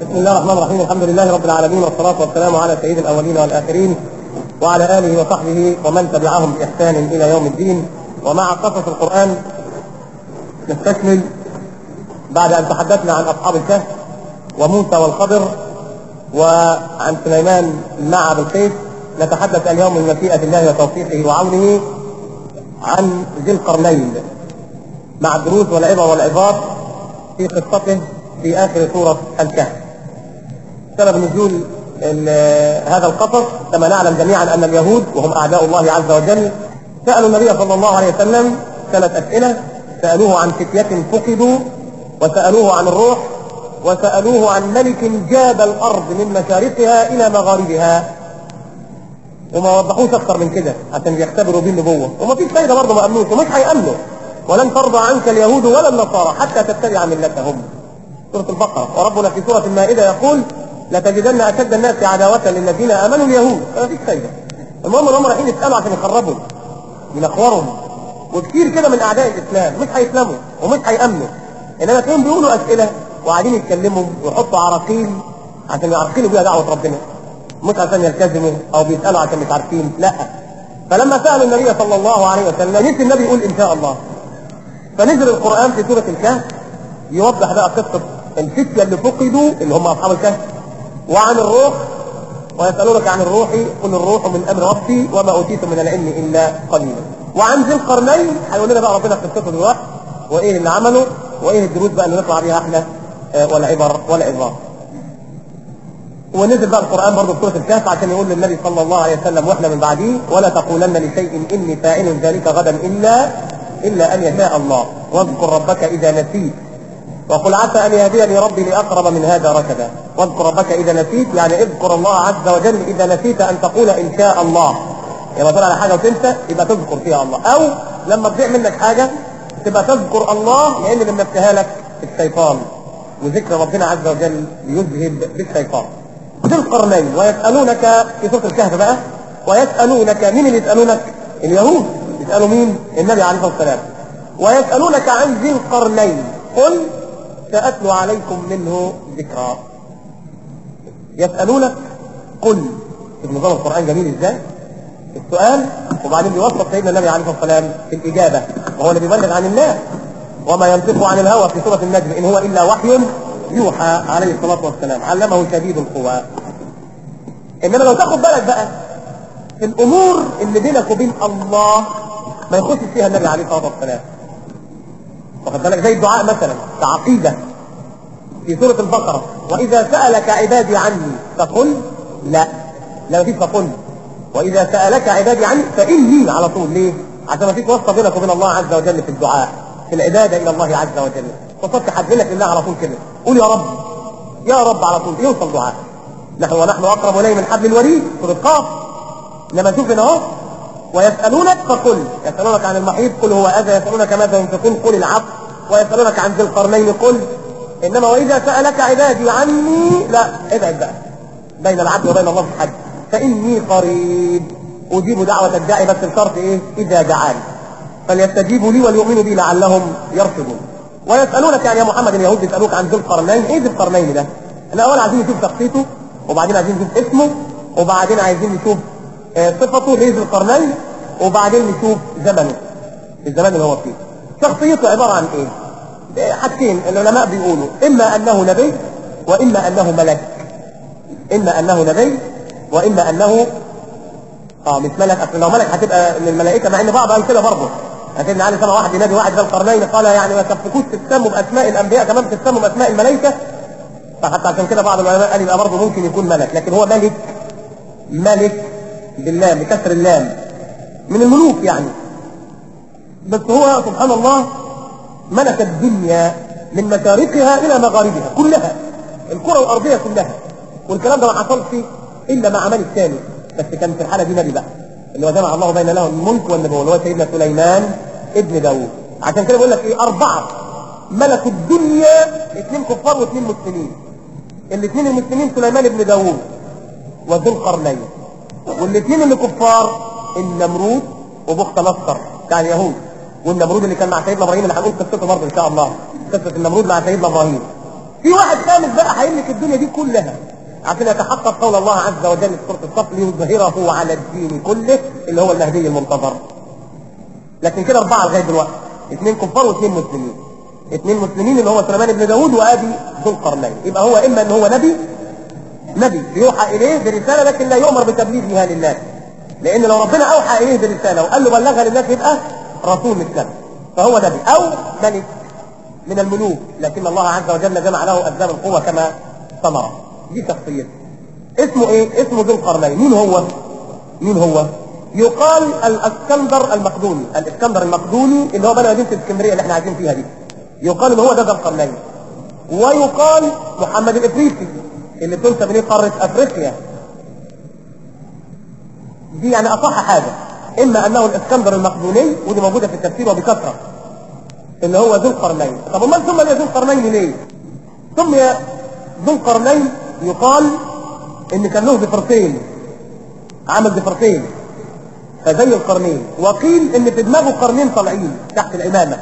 بسم الله الرحمن الرحيم الحمد لله رب العالمين والصلاة والسلام على سيد الأولين والآخرين وعلى آله وصحبه ومن تبعهم بإحسان إلى يوم الدين ومع قصص القرآن نستكمل بعد أن تحدثنا عن أصحاب الكهف وموسى والخضر وعن سليمان مع بالقيس نتحدث اليوم من مشيئة الله وتوفيقه وعونه عن ذي القرنين مع الدروس والعبر والعظات في قصته في آخر سورة الكهف سبب نزول هذا القصص كما نعلم جميعا أن اليهود وهم أعداء الله عز وجل سألوا النبي صلى الله عليه وسلم ثلاث أسئلة سألوه عن فتية فقدوا وسألوه عن الروح وسألوه عن ملك جاب الأرض من مشارقها إلى مغاربها وما وضحوش أكثر من كده عشان يختبروا بيه النبوة وما فيش فايدة برضه ما أمنوش ومش هيأمنوا ولن ترضى عنك اليهود ولا النصارى حتى تتبع ملتهم سورة البقرة وربنا في سورة المائدة يقول لتجدن أشد الناس عداوة للذين آمنوا اليهود فما فيش فايدة المهم ان هم رايحين يسألوا عشان يخربوا ينخورهم وكثير كده من أعداء الإسلام مش هيسلموا ومش هيأمنوا إنما تلاقيهم بيقولوا أسئلة وقاعدين يتكلموا ويحطوا عراقيل عشان يعرقلوا بيها دعوة ربنا مش عشان يلتزموا أو بيسألوا عشان مش عارفين لا فلما سألوا النبي صلى الله عليه وسلم نسي النبي يقول إن شاء الله فنزل القرآن في سورة الكهف يوضح بقى قصة الفتية اللي فقدوا اللي هم أصحاب الكهف وعن الروح ويسألونك عن الروح قل الروح من أمر ربي وما أوتيت من العلم إلا قليلا وعن ذي القرنين هيقول لنا بقى ربنا قصته دلوقتي وإيه اللي عمله وإيه الدروس بقى اللي نطلع بيها احنا والعبر والعظات ونزل بقى القرآن برضه في سورة الكهف عشان يقول للنبي صلى الله عليه وسلم واحنا من بعديه ولا تقولن لشيء إني فاعل ذلك غدا إلا إلا أن يشاء الله واذكر ربك إذا نسيت وقل عسى أن يهديني ربي لأقرب من هذا رشدا واذكر ربك إذا نسيت يعني اذكر الله عز وجل إذا نسيت أن تقول إن شاء الله يبقى طلع على حاجة وتنسى يبقى تذكر فيها الله أو لما تضيع منك حاجة تبقى تذكر الله لأن اللي منبهها لك الشيطان وذكر ربنا عز وجل يذهب بالشيطان ذي القرنين ويسألونك في سورة الكهف بقى ويسألونك مين اللي يسألونك اليهود يسألوا مين النبي عليه الصلاة والسلام ويسألونك عن ذي القرنين قل سأتلو عليكم منه ذكرى يسألونك قل شوف نظام القرآن جميل ازاي السؤال وبعدين بيوصف سيدنا النبي عليه الصلاة والسلام في الإجابة وهو اللي بيبلغ عن الله وما ينطق عن الهوى في سورة النجم إن هو إلا وحي يوحى عليه الصلاة والسلام علمه شديد القوى إنما لو تاخد بالك بقى في الأمور اللي بينك وبين الله ما يخش فيها النبي عليه الصلاة والسلام واخد بالك زي الدعاء مثلا كعقيدة في سورة البقرة وإذا سألك عبادي عني فقل لا لا فيش فقل وإذا سألك عبادي عني فإني على طول ليه؟ عشان ما فيش واسطة بينك وبين الله عز وجل في الدعاء في العبادة إلى الله عز وجل وصدت حدلك لله على طول كده قول يا رب يا رب على طول يوصل دعاء نحن ونحن أقرب إليه من حبل الوريد سورة قاف لما نشوف هنا اهو ويسألونك فقل يسألونك عن المحيط قل هو أذى يسألونك ماذا ينفقون قل العفو ويسألونك عن ذي القرنين قل إنما وإذا سألك عبادي عني لا ابعد بقى بين العبد وبين الله في الحج فإني قريب أجيب دعوة الداعي بس بشرط إيه إذا دعاني فليستجيبوا لي وليؤمنوا بي لعلهم يرشدون ويسألونك يعني يا محمد اليهود يسألوك عن ذي القرنين إيه ذي القرنين ده؟ احنا أول عايزين نشوف شخصيته وبعدين عايزين نشوف اسمه وبعدين عايزين نشوف صفته ليه ذي القرنين وبعدين نشوف زمنه الزمان اللي هو فيه شخصيته عبارة عن ايه حاجتين العلماء بيقولوا اما انه نبي واما انه ملك اما انه نبي واما انه اه مش ملك اصل لو ملك هتبقى من الملائكه مع ان بعض قال كده برضه لكن علي سنه واحد ينادي واحد ذا القرنين قال يعني ما تفكوش تسموا باسماء الانبياء كمان تسموا باسماء الملائكه فحتى عشان كده بعض العلماء قال يبقى برضه ممكن يكون ملك لكن هو ملك ملك باللام بكسر اللام من الملوك يعني بس هو سبحان الله ملك الدنيا من مشارقها الى مغاربها كلها الكره الارضيه كلها والكلام ده ما حصلش الا مع ملك ثاني بس كان في الحاله دي نبي بقى اللي هو جمع الله بين له الملك والنبوه اللي هو سيدنا سليمان ابن داوود عشان كده بقول لك ايه اربعه ملكوا الدنيا اثنين كفار واثنين مسلمين الاثنين المسلمين سليمان ابن داوود وذو القرنين والاثنين اللي كفار النمرود وبخت نصر بتاع اليهود والنمرود اللي كان مع سيدنا ابراهيم اللي هنقول قصته برضه ان شاء الله قصه النمرود مع سيدنا ابراهيم في واحد خامس بقى هيملك الدنيا دي كلها عشان يتحقق قول الله عز وجل في سوره الصف ليظهره على الدين كله اللي هو المهدي المنتظر لكن كده اربعه لغايه دلوقتي اثنين كفار واثنين مسلمين اثنين مسلمين اللي هو سليمان بن داوود وابي ذو القرنين يبقى هو اما ان هو نبي نبي يوحى اليه برساله لكن لا يؤمر بتبليغها للناس لان لو ربنا اوحى اليه برساله وقال له بلغها للناس يبقى رسول مثله فهو نبي او ملك من الملوك لكن الله عز وجل جمع له اسباب القوه كما ثمره دي شخصيته اسمه ايه اسمه ذو القرنين مين هو مين هو يقال الاسكندر المقدوني الاسكندر المقدوني اللي هو بنى مدينه الاسكندريه اللي احنا عايشين فيها دي يقال ان هو ده ذو القرنين ويقال محمد الافريقي اللي بتنسب اليه قاره افريقيا دي يعني اصح حاجه اما انه الاسكندر المقدوني ودي موجوده في التفسير وبكثره اللي هو ذو القرنين طب امال ثم ذو القرنين ليه سمي ذو القرنين يقال ان كان له ضفرتين عمل ضفرتين فزي القرنين وقيل ان في دماغه قرنين طالعين تحت الامامه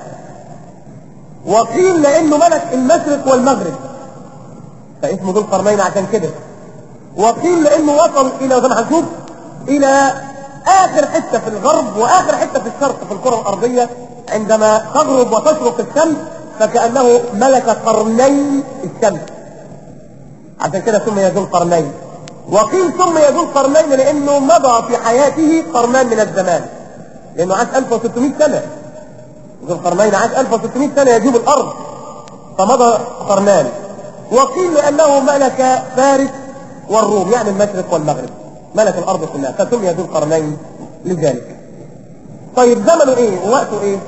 وقيل لانه ملك المشرق والمغرب فاسمه ذو القرنين عشان كده وقيل لانه وصل الى زي ما هنشوف الى اخر حته في الغرب واخر حته في الشرق في الكره الارضيه عندما تغرب وتشرق الشمس فكانه ملك قرني الشمس عشان كده سمي ذو القرنين وقيل سمي ذو القرنين لانه مضى في حياته قرنان من الزمان لانه عاش 1600 سنه ذو القرنين عاش 1600 سنه يجوب الارض فمضى قرنان وقيل لانه ملك فارس والروم يعني المشرق والمغرب ملك الارض كلها فسمي ذو القرنين لذلك طيب زمنه ايه ووقته ايه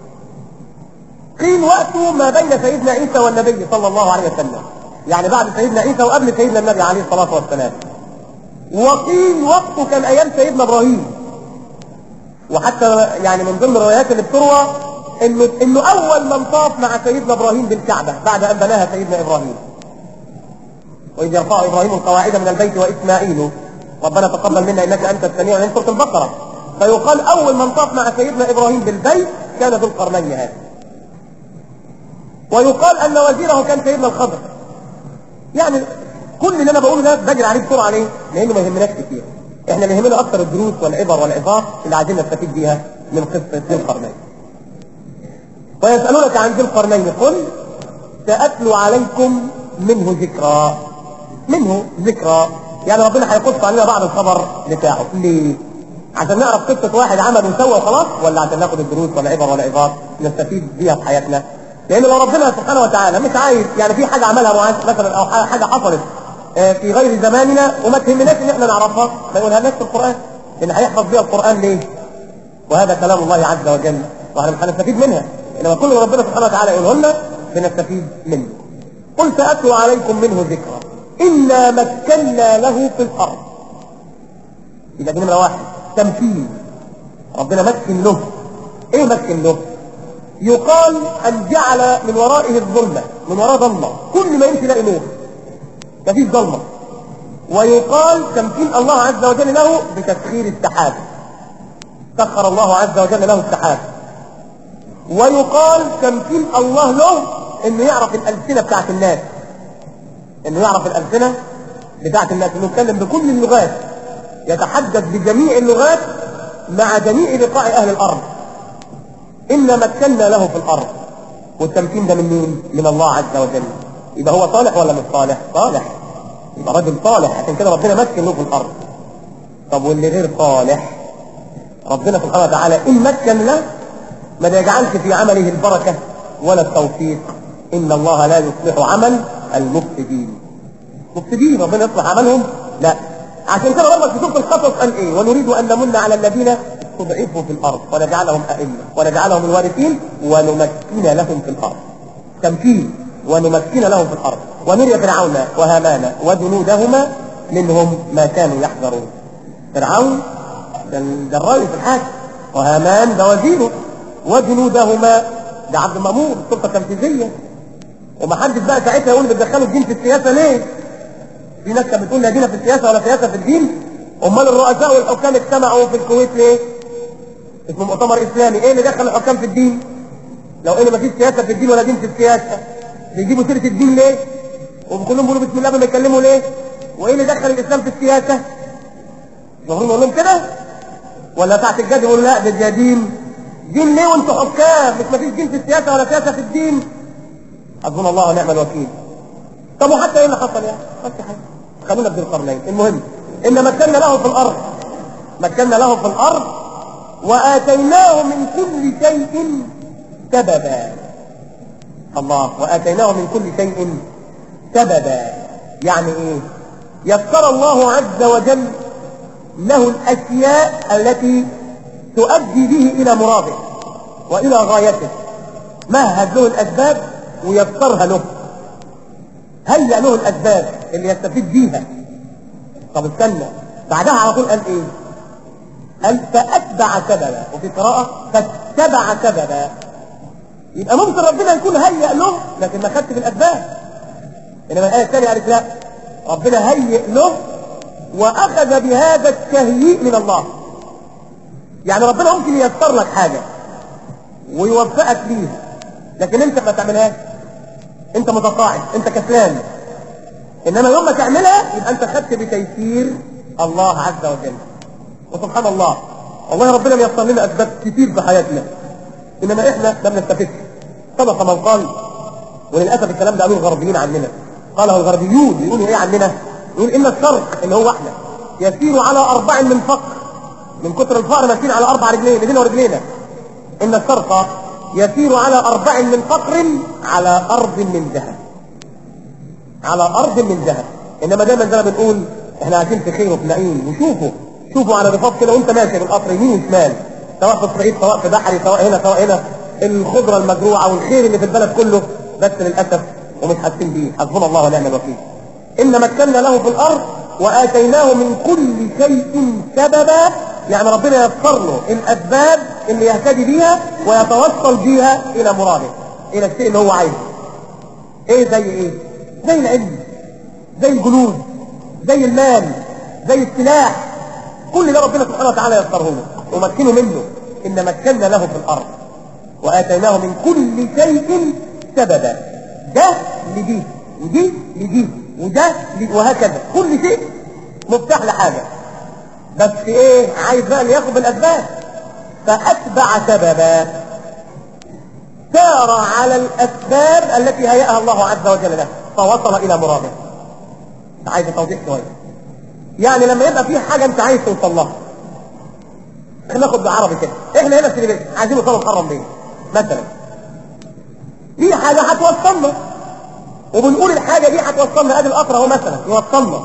قيل وقته ما بين سيدنا عيسى والنبي صلى الله عليه وسلم يعني بعد سيدنا عيسى وقبل سيدنا النبي عليه الصلاه والسلام وقيل وقته كان ايام سيدنا ابراهيم وحتى يعني من ضمن الروايات اللي بتروى انه انه اول من طاف مع سيدنا ابراهيم بالكعبه بعد ان بناها سيدنا ابراهيم واذ يرفع ابراهيم القواعد من البيت واسماعيل ربنا تقبل منا انك انت السميع العليم سوره البقره فيقال اول من طاف مع سيدنا ابراهيم بالبيت كان ذو القرنين هذا ويقال ان وزيره كان سيدنا الخضر يعني كل اللي انا بقوله ده بجري عليه بسرعه ليه؟ لانه ما يهمناش كتير احنا اللي يهمنا اكثر الدروس والعبر والعظات اللي عايزين نستفيد بيها من قصه ذي القرنين ويسالونك عن ذي القرنين قل ساتلو عليكم منه ذكرى منه ذكرى يعني ربنا هيقص علينا بعض الخبر بتاعه ليه؟ عشان نعرف قصة واحد عمل وسوى وخلاص ولا عشان ناخد الدروس والعبر والعظات نستفيد بيها في حياتنا لأن لو ربنا سبحانه وتعالى مش عايز يعني في حاجة عملها معاذ مثلا أو حاجة حصلت في غير زماننا وما تهمناش إن احنا نعرفها ما يقولها لناش في القرآن لأن هيحفظ بيها القرآن ليه؟ وهذا كلام الله عز وجل واحنا مش هنستفيد منها إنما كل ربنا سبحانه وتعالى يقوله لنا بنستفيد منه قل سأتلو عليكم منه ذكرى إنا مكنا له في الأرض يبقى دي نمرة واحد تمثيل ربنا مكن له ايه مكن له يقال ان جعل من ورائه الظلمه من وراء ظلمه كل ما يمشي يلاقي نور مفيش ظلمه ويقال تمكين الله عز وجل له بتسخير السحاب سخر الله عز وجل له السحاب ويقال تمكين الله له انه يعرف الالسنه بتاعت الناس انه يعرف الالسنه بتاعت الناس انه يتكلم بكل اللغات يتحدث بجميع اللغات مع جميع لقاء اهل الارض انا مكنا له في الارض والتمكين ده من مين؟ من الله عز وجل يبقى هو صالح ولا مش صالح؟ صالح يبقى راجل صالح عشان كده ربنا مكن له في الارض طب واللي غير صالح ربنا سبحانه وتعالى ان مكن له ما يجعلش في عمله البركه ولا التوفيق ان الله لا يصلح عمل المفسدين مفسدين ربنا يصلح عملهم لا عشان كده ربنا في سوره القصص قال ايه ونريد ان نمن على الذين استضعفوا في الارض ونجعلهم ائمه ونجعلهم الوارثين ونمكن لهم في الارض تمكين ونمكن لهم في الارض ونري فرعون وهامان وجنودهما منهم ما كانوا يحذرون فرعون ده الرئيس الحاكم وهامان ده وزيره وجنودهما ده عبد المامور السلطه التنفيذيه ومحدش بقى ساعتها يقول بتدخلوا الدين في السياسه ليه؟ في ناس كانت بتقول لا دين في السياسه ولا سياسه في الدين امال الرؤساء والحكام اجتمعوا في الكويت ليه؟ اسمه مؤتمر اسلامي ايه اللي دخل الحكام في الدين؟ لو ان مفيش سياسه في الدين ولا دين في السياسه بيجيبوا سيره الدين ليه؟ وكلهم بيقولوا بسم الله قبل ما يتكلموا ليه وايه اللي دخل الاسلام في السياسه المفروض نقول لهم كده ولا تحت الجد يقولوا لا ده دين دين ليه وانتوا حكام مش مفيش دين في السياسه ولا سياسه في الدين حسبنا الله ونعم الوكيل طب وحتى ايه اللي حصل يعني بس حاجه خلونا في القرنين المهم ان مكنا له في الارض مكنا له في الارض واتيناه من كل شيء سببا الله واتيناه من كل شيء سببا يعني ايه يسر الله عز وجل له الاشياء التي تؤدي به الى مراده والى غايته مهد له الاسباب ويسرها له هيأ له الاسباب اللي يستفيد بيها طب استنى بعدها على طول قال ايه قال فاتبع سببا وفي قراءه فاتبع سببا يبقى ممكن ربنا يكون هيأ له لكن ما خدش بالاسباب انما الايه الثانيه قالت لا ربنا هيئ له واخذ بهذا التهيئ من الله يعني ربنا ممكن ييسر لك حاجه ويوفقك ليها لكن انت ما تعملهاش انت متقاعد انت كسلان انما يوم ما تعملها يبقى انت خدت بتيسير الله عز وجل وسبحان الله والله ربنا ميسر لنا اسباب كتير في حياتنا انما احنا ما بنستفدش صدق من قال وللاسف الكلام ده قالوه الغربيين عننا قاله الغربيون يقولوا ايه عننا يقول ان الشرق اللي هو احنا يسير على اربع من فقر من كتر الفقر ماشيين على اربع رجلين ايدينا ورجلينا ان الشرق يسير على اربع من فقر على ارض من ذهب على ارض من ذهب انما دايما زي ما بنقول احنا عايشين في خير وفي نعيم وشوفوا شوفوا على رفاف كده وانت ماشي بالقطر يمين وشمال سواء في الصعيد سواء في بحري سواء هنا سواء هنا الخضره المزروعه والخير اللي في البلد كله بس للاسف ومش حاسين بيه حسبنا الله ونعم الوكيل ان مكنا له في الارض واتيناه من كل شيء سببا يعني ربنا يسر له الاسباب اللي يهتدي بيها ويتوصل بيها الى مراده الى الشيء اللي هو عايزه ايه زي ايه زي العلم زي الجنود زي المال زي السلاح كل ده ربنا سبحانه وتعالى يسره له ومكنه منه ان مكنا له في الارض واتيناه من كل شيء سببا ده لدي ودي لدي وده لدي وهكذا كل شيء مفتاح لحاجه بس ايه عايز بقى اللي ياخد بالاسباب فاتبع سببا سار على الاسباب التي هيأها الله عز وجل له فوصل الى مراده عايز توضيح شويه يعني لما يبقى في حاجه انت عايز توصل لها احنا ناخد بالعربي كده احنا هنا في البيت عايزين نوصل محرم بيه مثلا في حاجه هتوصلنا وبنقول الحاجه دي هتوصلنا ادي القطر اهو مثلا يوصلنا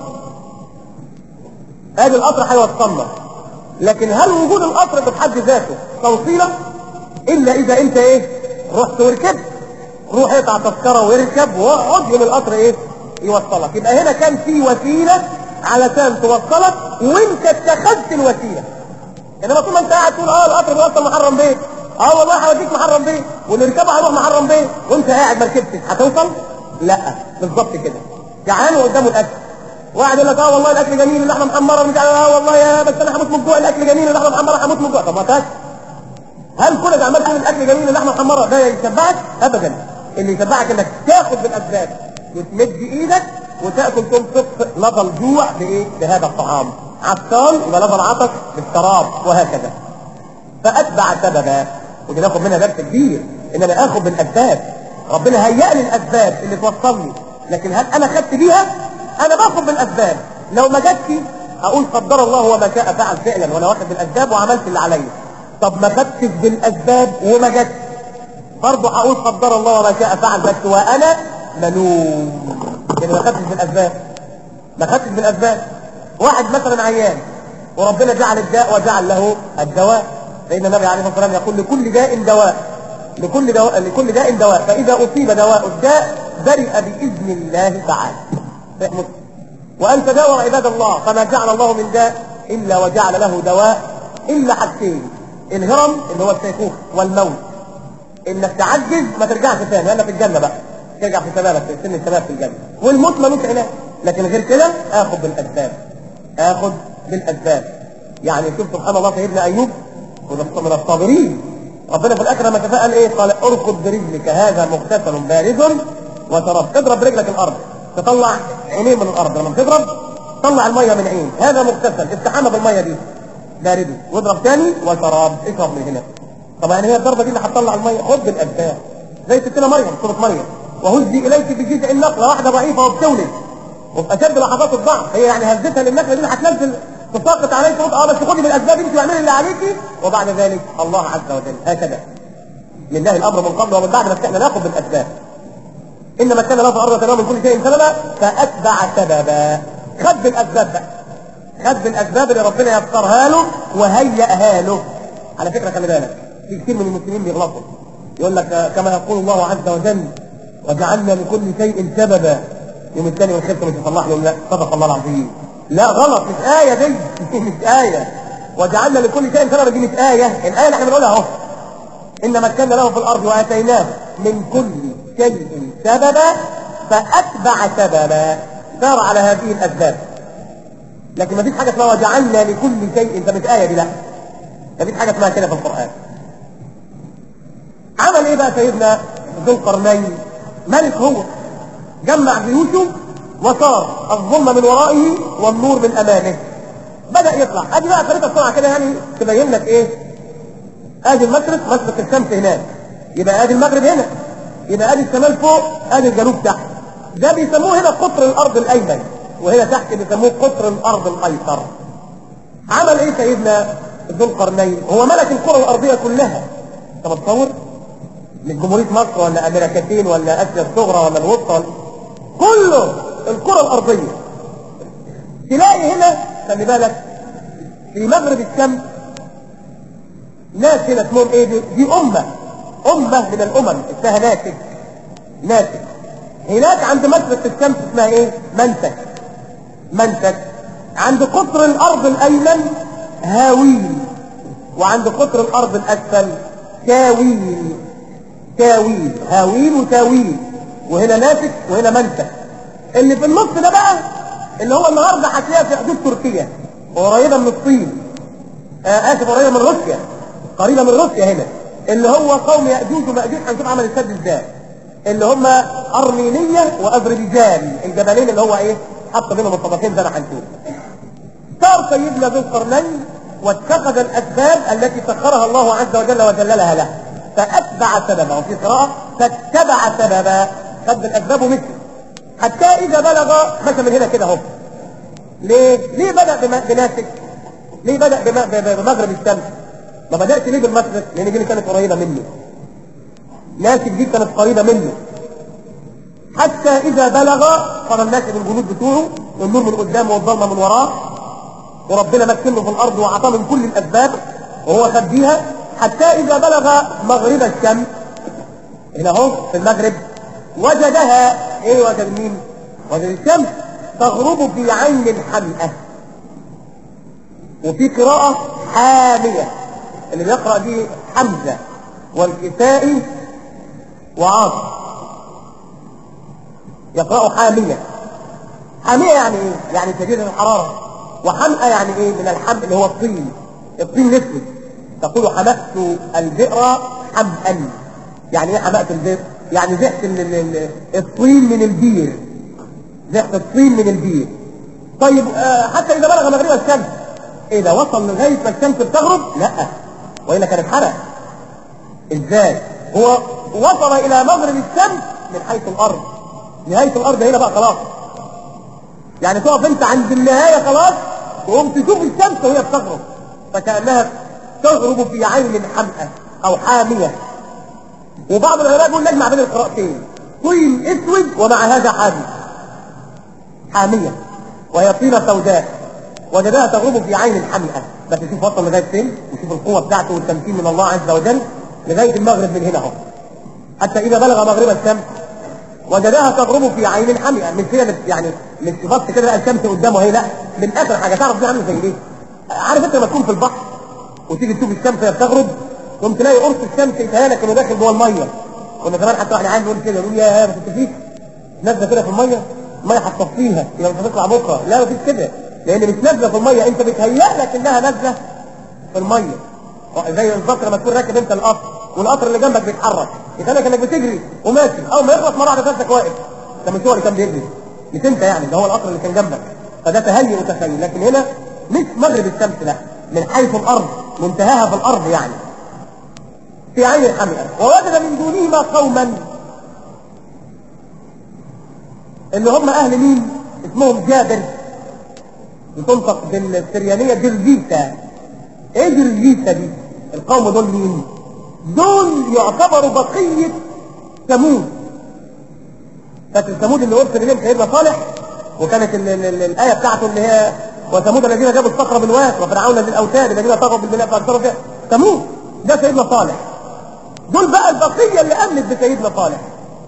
ادي القطر هيوصلنا لكن هل وجود القطر بحد ذاته توصيله الا اذا انت ايه رحت وركبت روح اقطع تذكره واركب واقعد يوم القطر ايه يوصلك يبقى هنا كان في وسيله علشان توصلك وانت اتخذت الوسيله انما طول ما انت قاعد تقول اه القطر بيوصل محرم بيه اه والله هوديك محرم بيه واللي يركبها هيروح محرم بيه وانت قاعد ما ركبتش هتوصل لا بالظبط كده جعان وقدامه الاكل واحد يقول لك اه والله الاكل جميل اللحمه محمره مش عارف اه والله يا بس انا هموت من الجوع الاكل جميل اللحمه محمره هموت من الجوع طب ما تاكل هل كونك عمال تقول الاكل جميل اللحمه محمره ده يشبعك ابدا اللي يشبعك انك تاخد بالاسباب وتمد ايدك وتاكل تنفق لظى الجوع بايه بهذا الطعام عطشان يبقى لظى العطش بالشراب وهكذا فاتبع سببا ودي ناخد منها درس كبير ان انا اخد بالاسباب ربنا هيأ لي الاسباب اللي توصلني لكن هل انا خدت بيها انا باخد بالاسباب لو ما جاتش اقول قدر الله وما شاء فعل فعلا وانا واخد بالاسباب وعملت اللي عليا طب ما خدتش بالاسباب وما جاتش برضه هقول قدر الله وما شاء فعل بس وانا ملوم يعني ما خدتش بالاسباب ما خدتش بالاسباب واحد مثلا عيان وربنا جعل الداء وجعل له الدواء فإن النبي عليه الصلاة والسلام يقول لكل داء دواء لكل دواء لكل داء دواء فإذا أصيب دواء الداء برئ بإذن الله تعالى وأن تداووا عباد الله فما جعل الله من داء إلا وجعل له دواء إلا حاجتين الهرم اللي هو الشيخوخة والموت إنك تعجز ما ترجعش تاني لأنك في الجنة بقى ترجع في شبابك في سن الشباب في الجنة والموت ملوش علاج لكن غير كده آخذ بالأسباب آخذ بالأسباب يعني شوف سبحان الله سيدنا أيوب من الصابرين ربنا في الاخر لما تفاءل ايه قال اركض برجلك هذا مغتسل بارد وشراب اضرب برجلك الارض تطلع عينين من الارض لما تضرب طلع الميه من عين هذا مغتسل استحمى بالميه دي بارده واضرب تاني وشراب اشرب من هنا طب يعني هي الضربه دي اللي هتطلع الميه خد بالاسباب زي ستنا مريم سوره مريم وهزي اليك بجزء النقله واحده ضعيفه وبتولد وفي اشد لحظات الضعف هي يعني هزتها للنقله دي هتنزل تساقط عليك تقول اه بس خدي بالاسباب انت واعملي اللي عليكي وبعد ذلك الله عز وجل هكذا لله الامر من قبل ومن بعد بس احنا ناخذ بالاسباب انما كان له في الارض تمام من كل شيء سببا فاتبع سببا خد بالاسباب بقى خد بالاسباب اللي ربنا يسرها له وهيئها له على فكره خلي بالك في كثير من المسلمين بيغلطوا يقول لك آه، كما يقول الله عز وجل وجعلنا لكل شيء سببا يوم الثاني والخمسة مش يصلح لهم لا صدق الله العظيم لا غلط مش آية دي مش آية وجعلنا لكل شيء سببا دي مش آية الآية اللي احنا بنقولها اهو إن مكنا له في الأرض وآتيناه من كل شيء سببا فأتبع سببا سار على هذه الأسباب لكن ما فيش حاجة اسمها وجعلنا لكل شيء انت مش آية دي لا ما فيش حاجة اسمها كده في القرآن عمل ايه بقى سيدنا ذو القرنين ملك هو جمع جيوشه وصار الظلم من ورائه والنور من امامه بدا يطلع ادي بقى خريطه بسرعه كده يعني تبين لك ايه ادي المشرق مشرق الشمس هناك يبقى ادي المغرب هنا يبقى ادي الشمال فوق ادي الجنوب تحت ده بيسموه هنا قطر الارض الايمن وهنا تحت بيسموه قطر الارض الايسر عمل ايه سيدنا ذو القرنين هو ملك الكره الارضيه كلها انت متصور من جمهوريه مصر ولا امريكتين ولا اسيا الصغرى ولا الوسطى ولا- كله الكره الارضيه تلاقي هنا خلي بالك في مغرب الشمس ناس هنا اسمهم ايه دي, دي امه امه من الامم اسمها ناسك ناسك هناك عند مشرق الشمس اسمها ايه منسك منسك عند قطر الارض الايمن هاويل وعند قطر الارض الاسفل تاويل تاويل هاويل وتاويل وهنا ناسك وهنا منسك اللي في النص ده بقى اللي هو النهارده هتلاقيها في حدود تركيا وقريبه من الصين آه اسف قريبه من روسيا قريبه من روسيا هنا اللي هو قوم ياجوج وماجوج هنشوف عمل السد ازاي اللي هم ارمينيه واذربيجان الجبلين اللي هو ايه حط بينهم الطبقين ده انا هنشوف صار سيدنا ذو القرنين واتخذ الاسباب التي سخرها الله عز وجل وجللها له فاتبع سببا وفي قراءه فاتبع سببا خد الاسباب ومشي حتى اذا بلغ مشى من هنا كده اهو ليه؟ ليه بدا بم- بناسك؟ ليه بدا بم- ب- بمغرب الشمس؟ ما بداش ليه بالمشرق؟ لان دي اللي كانت قريبه منه ناسك دي كانت قريبه منه حتى إذا بلغ صار الناس بالجنود بتوعه والنور من قدامه والظلمة من وراه وربنا مكنه في الأرض وأعطاه من كل الأسباب وهو خد بيها حتى إذا بلغ مغرب الشمس هنا أهو في المغرب وجدها إيه وجد مين؟ وجد الشمس تغرب في عين الحمئة وفي قراءة حامية اللي بيقرأ دي حمزة والكسائي وعاصم يقرأ حامية حامية يعني ايه؟ يعني شديدة الحرارة وحمأة يعني ايه؟ من الحمء اللي هو الطين الطين الاسود تقول حمأت البئر حمأا يعني ايه حمأت البئر؟ يعني زحت ال- ال- ال- الطين من البير زحت الطين من البير طيب آه حتى اذا بلغ مغرب الشمس ايه ده وصل لغايه ما الشمس بتغرب؟ لا والا كانت حرق ازاي؟ هو وصل الى مغرب الشمس من حيث الارض نهايه الارض هنا بقى خلاص يعني تقف انت عند النهايه خلاص وقوم تشوف الشمس وهي بتغرب فكانها تغرب في عين حمئه او حاميه وبعض العلماء يقول نجمع بين القراءتين طين اسود ومع هذا حامي حاميه وهي طينه سوداء وجدها تغرب في عين حمئه بس شوف وصل لغايه فين وشوف القوه بتاعته والتمكين من الله عز وجل لغايه المغرب من هنا اهو حتى اذا بلغ مغرب الشمس وجدها تغرب في عين حمئة مش هي بت- يعني مش تبص كده لقى الشمس قدامه هي لا من اخر حاجه تعرف دي عامله زي ايه؟ عارف انت لما تكون في البحر وتيجي تشوف الشمس وهي بتغرب تقوم تلاقي قرص الشمس يتهيألك انه داخل جوه الميه كنا زمان حتى واحنا عايز نقول كده نقول يا ما تشوفيش نازله كده في الميه الميه هتصفيها يبقى مش هتطلع بكره لا مفيش كده لان مش نازله في الميه انت بتهيأ لك انها نازله في الميه زي بالظبط لما تكون راكب انت القطر والقطر اللي جنبك بيتحرك يخليك انك بتجري وماشي اول ما يخلص مره واحده نفسك واقف ده مش هو اللي كان بيجري مش انت يعني ده هو القصر اللي كان جنبك فده تهيئ وتخيل لكن هنا مش مغرب الشمس لا من حيث الارض منتهاها في الارض يعني في عين حمئة ووجد من دونهما قوما اللي هم اهل مين اسمهم جابر بتنطق بالسريانية جرجيتا ايه جرجيتا دي القوم دول مين دول يعتبروا بقية ثمود فاكر ثمود اللي ارسل اليهم سيدنا صالح وكانت ال ال ال الايه بتاعته اللي هي وثمود الذين جابوا الصخر بالواد وفرعون للاوتاد الذين طغوا بالبناء فاكثروا فيها ثمود ده سيدنا صالح دول بقى البقيه اللي امنت بسيدنا صالح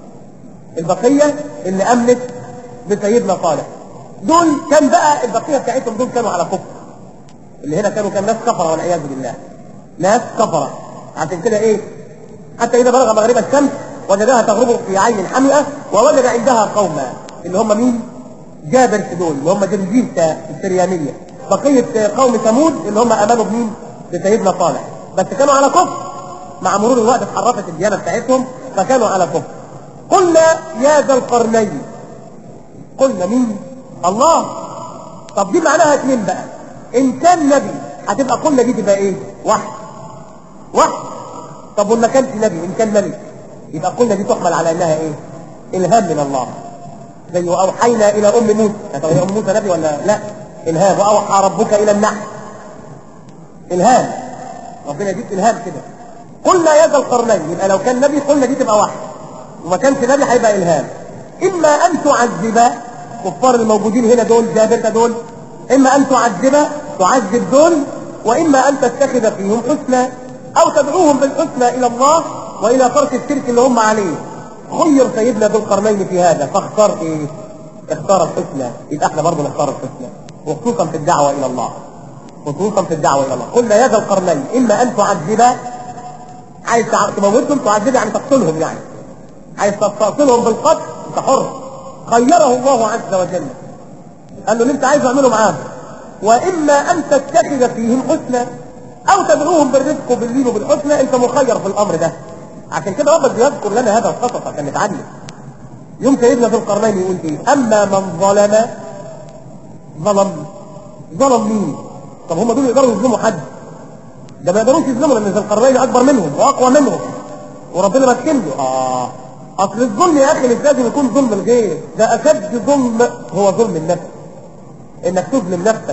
البقيه اللي امنت بسيدنا صالح دول كان بقى البقيه بتاعتهم دول كانوا على كفر اللي هنا كانوا كان ناس كفره والعياذ بالله ناس كفره عشان كده ايه حتى اذا بلغ مغرب الشمس وجدها تغرب في عين حمئة ووجد عندها قوما اللي هم مين جابر دول اللي هم جرجيتا السريانية بقية قوم ثمود اللي هم امنوا بمين بسيدنا صالح بس كانوا على كفر مع مرور الوقت اتحرفت الديانة بتاعتهم فكانوا على كفر قلنا يا ذا القرنين قلنا مين الله طب دي معناها اتنين بقى ان كان نبي هتبقى قلنا دي تبقى ايه وحي وحي طب وما كانش نبي ان كان ملك يبقى قلنا دي تحمل على انها ايه الهام من الله زي واوحينا الى ام موسى طب هي ام موسى نبي ولا لا الهام واوحى ربك الى النحل الهام ربنا يديك الهام كده قلنا يا ذا القرنين يبقى لو كان نبي قلنا دي تبقى وحي وما كانش نبي هيبقى الهام اما ان تعذب كفار الموجودين هنا دول جابر دول اما ان تعذب تعذب دول واما ان تتخذ فيهم حسنى او تدعوهم بالحسنى الى الله والى ترك الشرك اللي هم عليه خير سيدنا ذو القرنين في هذا فاختار ايه اختار الحسنى يبقى احنا برضه نختار الحسنى وخصوصا في الدعوه الى الله خصوصا في الدعوه الى الله قلنا يا ذا القرنين اما ان تعذب عايز تموتهم تعذب يعني تقتلهم يعني عايز تستأصلهم بالقتل انت حر خيره الله عز وجل قال له اللي انت عايز اعمله معاهم واما ان تتخذ فيهم حسنى او تدعوهم بالرزق وباللين وبالحسنى انت مخير في الامر ده عشان كده ربنا بيذكر لنا هذا القصص عشان نتعلم يوم سيدنا ذو القرنين يقول ايه اما من ظلم ظلم ظلم مين طب هم دول يقدروا يظلموا حد ده ما يقدروش يظلموا لان ذو القرنين اكبر منهم واقوى منهم وربنا ماسكين له اه اصل الظلم يا اخي مش لازم يكون ظلم الغير ده اشد ظلم هو ظلم النفس انك تظلم نفسك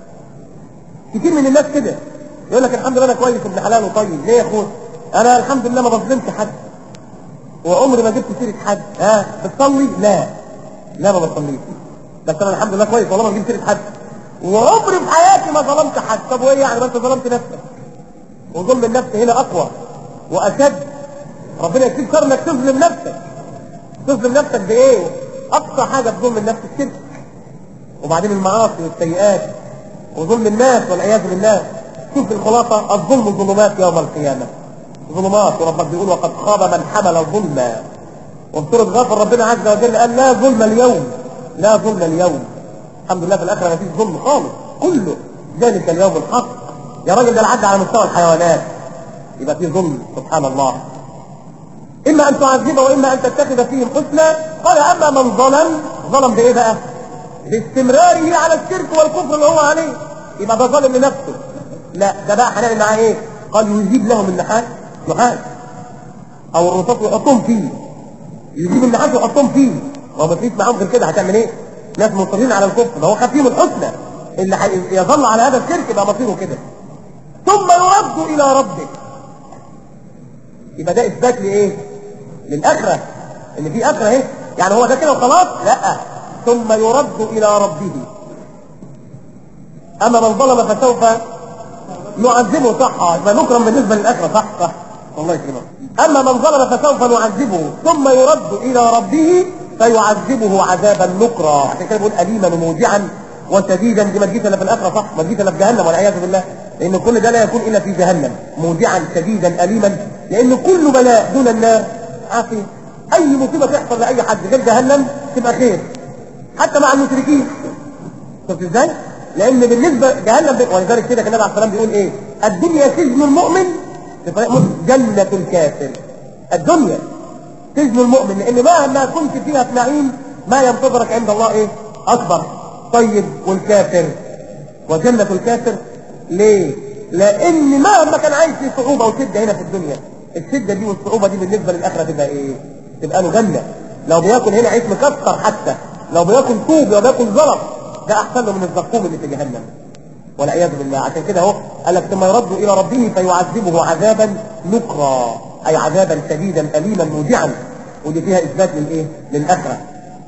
كتير من الناس كده يقول لك الحمد لله انا كويس ابن حلال وطيب ليه يا اخويا انا الحمد لله ما بظلمش حد وعمري ما جبت سيره حد ها بتصلي لا لا ما بصليش بس انا الحمد لله كويس والله ما جبت سيره حد وعمري في حياتي ما ظلمت حد طب وايه يعني ما انت ظلمت نفسك وظلم النفس هنا اقوى واشد ربنا يكفيك شر انك تظلم نفسك تظلم نفسك بايه اقصى حاجه في ظلم النفس الشرك وبعدين المعاصي والسيئات وظلم الناس والعياذ بالله شوف الخلاصه الظلم ظلمات يوم القيامه ظلمات وربك بيقول وقد خاب من حمل ظلما وفي سوره غافر ربنا عز وجل قال لا ظلم اليوم لا ظلم اليوم الحمد لله في الاخره ما فيش ظلم خالص كله ذلك اليوم الحق يا راجل ده العد على مستوى الحيوانات يبقى في ظلم سبحان الله اما ان تعذبه واما ان تتخذ فيهم حسنى قال اما من ظلم ظلم بايه بقى باستمراره على الشرك والكفر اللي هو عليه يبقى ده ظالم لنفسه لا ده بقى هنعمل معاه ايه قال يجيب لهم النحاس نحاس او الرصاص يحطهم فيه يجيب النحاس ويحطهم فيه هو ما فيش معاهم غير كده هتعمل ايه ناس مصرين على الكفر ده هو خد فيهم الحسنى اللي يظل على هذا الشرك يبقى مصيره كده ثم يرد الى ربك يبقى ده اثبات لايه للاخره ان في اخره اهي يعني هو ده كده وخلاص لا ثم يرد الى ربه اما من ظلم فسوف نعذبه صح يبقى نكرم بالنسبه للاخره صح صح الله يكرمك اما من ظلم فسوف نعذبه ثم يرد الى ربه فيعذبه عذابا نكرا عشان كده بيقول اليما وموجعا وشديدا دي ما تجيش الا في الاخره صح ما تجيش الا في جهنم والعياذ بالله لان كل ده لا يكون الا في جهنم موجعا شديدا اليما لان كل بلاء دون النار عافيه اي مصيبه تحصل لاي حد غير جهنم تبقى خير حتى مع المشركين شفت ازاي؟ لان بالنسبه جهنم ولذلك كده النبي عليه السلام بيقول ايه؟ الدنيا سجن المؤمن في طريق مسلم جنة الكافر الدنيا سجن المؤمن لان مهما كنت فيها في نعيم ما ينتظرك عند الله ايه اكبر طيب والكافر وجنة الكافر ليه لان مهما كان عايش في صعوبة وشدة هنا في الدنيا الشدة دي والصعوبة دي بالنسبة للآخرة تبقى ايه تبقى له جنة لو بياكل هنا عيش مكسر حتى لو بياكل طوب لو بياكل زلط ده احسن له من الزقوم اللي في جهنم والعياذ بالله عشان كده اهو قال لك ثم يرد الى ربه فيعذبه عذابا نكرا اي عذابا شديدا اليما موجعا ودي فيها اثبات للايه للاخره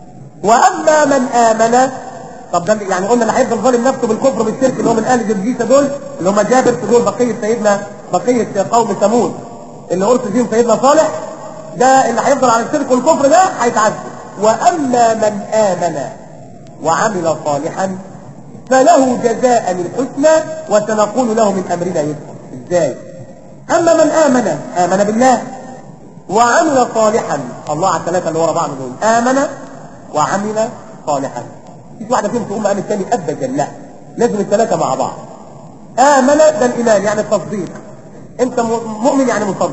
واما من امن طب ده يعني قلنا اللي هيفضل ظالم نفسه بالكفر بالشرك اللي هو من اهل جرجيسه دول اللي هم جابر في دول بقيه سيدنا بقيه قوم ثمود اللي ارسل فيهم سيدنا صالح ده اللي هيفضل على الشرك والكفر ده هيتعذب واما من امن وعمل صالحا فله جزاء الحسنى وسنقول له من امرنا يسرا ازاي اما من امن امن بالله وعمل صالحا الله على الثلاثه اللي ورا بعض دول امن وعمل صالحا مفيش واحده فيهم تقوم مقام الثاني ابدا لا لازم الثلاثه مع بعض امن ده الايمان يعني التصديق انت مؤمن يعني مصدق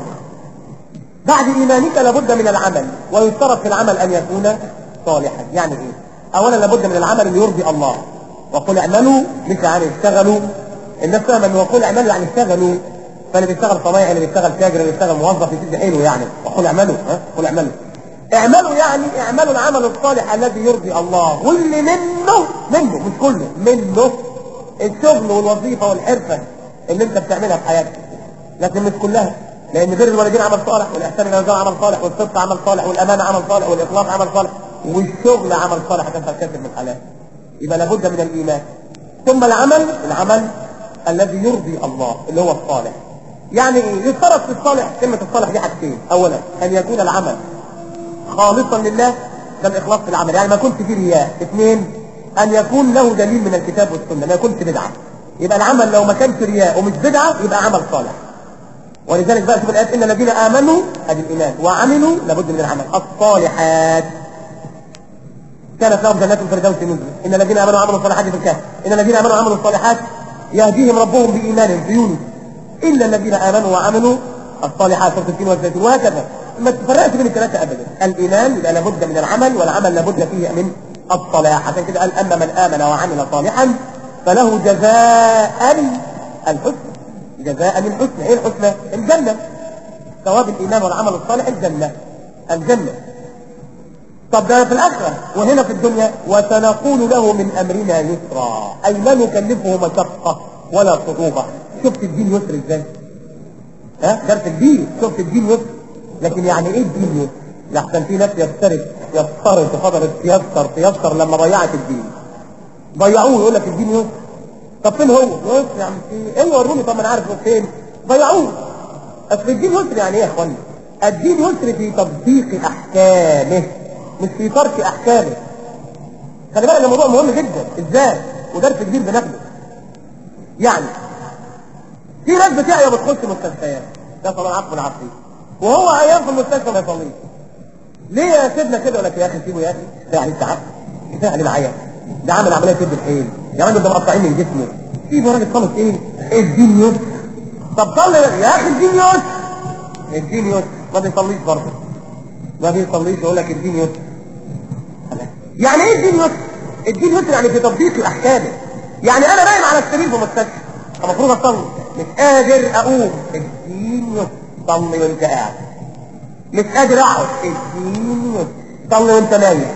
بعد ايمانك لابد من العمل ويشترط في العمل ان يكون صالحا يعني ايه اولا لابد من العمل اللي يرضي الله وقل اعملوا مش يعني اشتغلوا الناس فاهمه ان وقل اعملوا يعني اشتغلوا فاللي بيشتغل صنايعي اللي بيشتغل تاجر اللي بيشتغل موظف يسد حيله يعني وقل اعملوا ها قل اعملوا اعملوا يعني اعملوا العمل الصالح الذي يرضي الله واللي منه منه مش كله منه الشغل والوظيفه والحرفه اللي انت بتعملها في حياتك لكن مش كلها لان بر الوالدين عمل صالح والاحسان الى الرجال عمل صالح والصدق عمل صالح والامانه عمل صالح والاخلاص عمل صالح والشغل عمل صالح عشان تكتسب من الحلال يبقى لابد من الايمان ثم العمل العمل الذي يرضي الله اللي هو الصالح يعني ايه يشترط في الصالح كلمه الصالح دي حاجتين اولا ان يكون العمل خالصا لله ده الاخلاص في العمل يعني ما يكونش فيه رياء اثنين ان يكون له دليل من الكتاب والسنه ما يكونش بدعه يبقى العمل لو ما كانش رياء ومش بدعه يبقى عمل صالح ولذلك بقى شوف الايات ان الذين امنوا ادي الايمان وعملوا لابد من العمل الصالحات كانت لهم جنات الفردوس نزلا ان الذين امنوا وعملوا الصالحات في الكهف ان الذين امنوا وعملوا الصالحات يهديهم ربهم بايمانهم في يونس الا الذين امنوا وعملوا الصالحات في التين والزيتون وهكذا ما تفرقش بين الثلاثه ابدا الايمان يبقى لابد من العمل والعمل لابد فيه من الصلاح عشان كده قال اما من امن وعمل صالحا فله جزاء الحسنى جزاء الحسنى ايه الحسنى الجنه ثواب الايمان والعمل الصالح الجنه الجنه طب ده في الآخرة وهنا في الدنيا وسنقول له من أمرنا يسرا أي لا نكلفه مشقة ولا صعوبة شفت الدين يسر ازاي ها درس الدين شفت الدين يسر لكن يعني ايه الدين يسر لحسن في ناس يفترض يفترض فضلت تيسر تيسر لما ضيعت الدين ضيعوه يقول لك الدين يسر طب فين هو يسر يعني في ايه وروني طب ما انا عارف هو فين ضيعوه اصل الدين يسر يعني ايه يا اخوانا الدين يسر في تطبيق احكامه مش في ترك احكامه خلي بالك الموضوع مهم جدا ازاي ودرس كبير بناخده يعني في ناس بتعيا بتخش مستشفيات ده طبعا عفو العافيه وهو عيان في المستشفى ما يصليش ليه يا سيدنا كده ولا يا اخي سيبه يا اخي كفايه عليه تعب كفايه عليه العيان ده عامل عمليه كبد الحيل يا راجل ده مقطعين من جسمه سيبه راجل خالص ايه ايه الدين يسر طب صلي يا اخي الدين يسر الدين يسر ما بيصليش برضه ما بيصليش يقول لك الدين يسر يعني ايه الدين يسر الدين يسر يعني في تطبيق احكامه يعني انا نايم على السرير في مستشفى المفروض اصلي مش قادر اقوم الدين يسر صلي وانت قاعد مش قادر اقعد الدين يسر صلي وانت نايم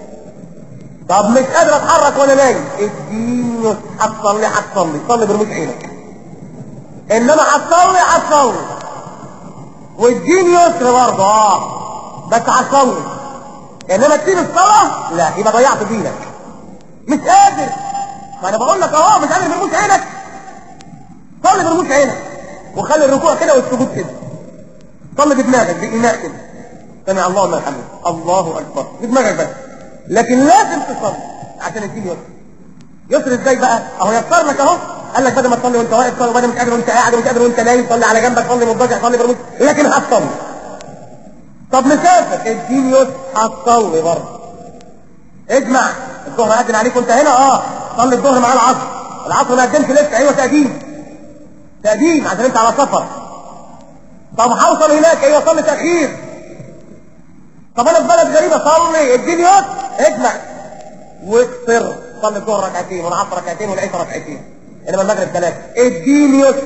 طب مش قادر اتحرك وانا نايم الدين يسر هتصلي هتصلي صلي برموش عينك انما هتصلي هتصلي والدين يسر برضه اه بس هتصلي انما تسيب الصلاه لا يبقى ضيعت دينك مش قادر ما انا بقول لك اهو مش قادر برموش عينك صلي برموش عينك وخلي الركوع كده والسجود كده صلي بدماغك بايماء كده سمع الله لمن حمده الله اكبر بدماغك بس لكن لازم تصلي عشان الدين يسر يسر ازاي بقى اهو يسر لك اهو قال لك بدل ما تصلي وانت واقف صلي وبدل مش قادر وانت قاعد ومش قادر وانت نايم صلي على جنبك صلي مضطجع صلي برموش لكن هتصلي طب مسافر الدين يسر هتصلي برضه اجمع الظهر اذن عليك وانت هنا اه صلي الظهر مع العصر العصر ما قدمش لسه ايوه تقديم تقديم عشان انت على سفر طب هوصل هناك ايوه صلي تاخير طب انا في بلد غريبه صلي الدين يسر اجمع واكثر صلي الظهر ركعتين والعصر ركعتين والعشاء ركعتين انما المغرب ثلاثه الدين يسر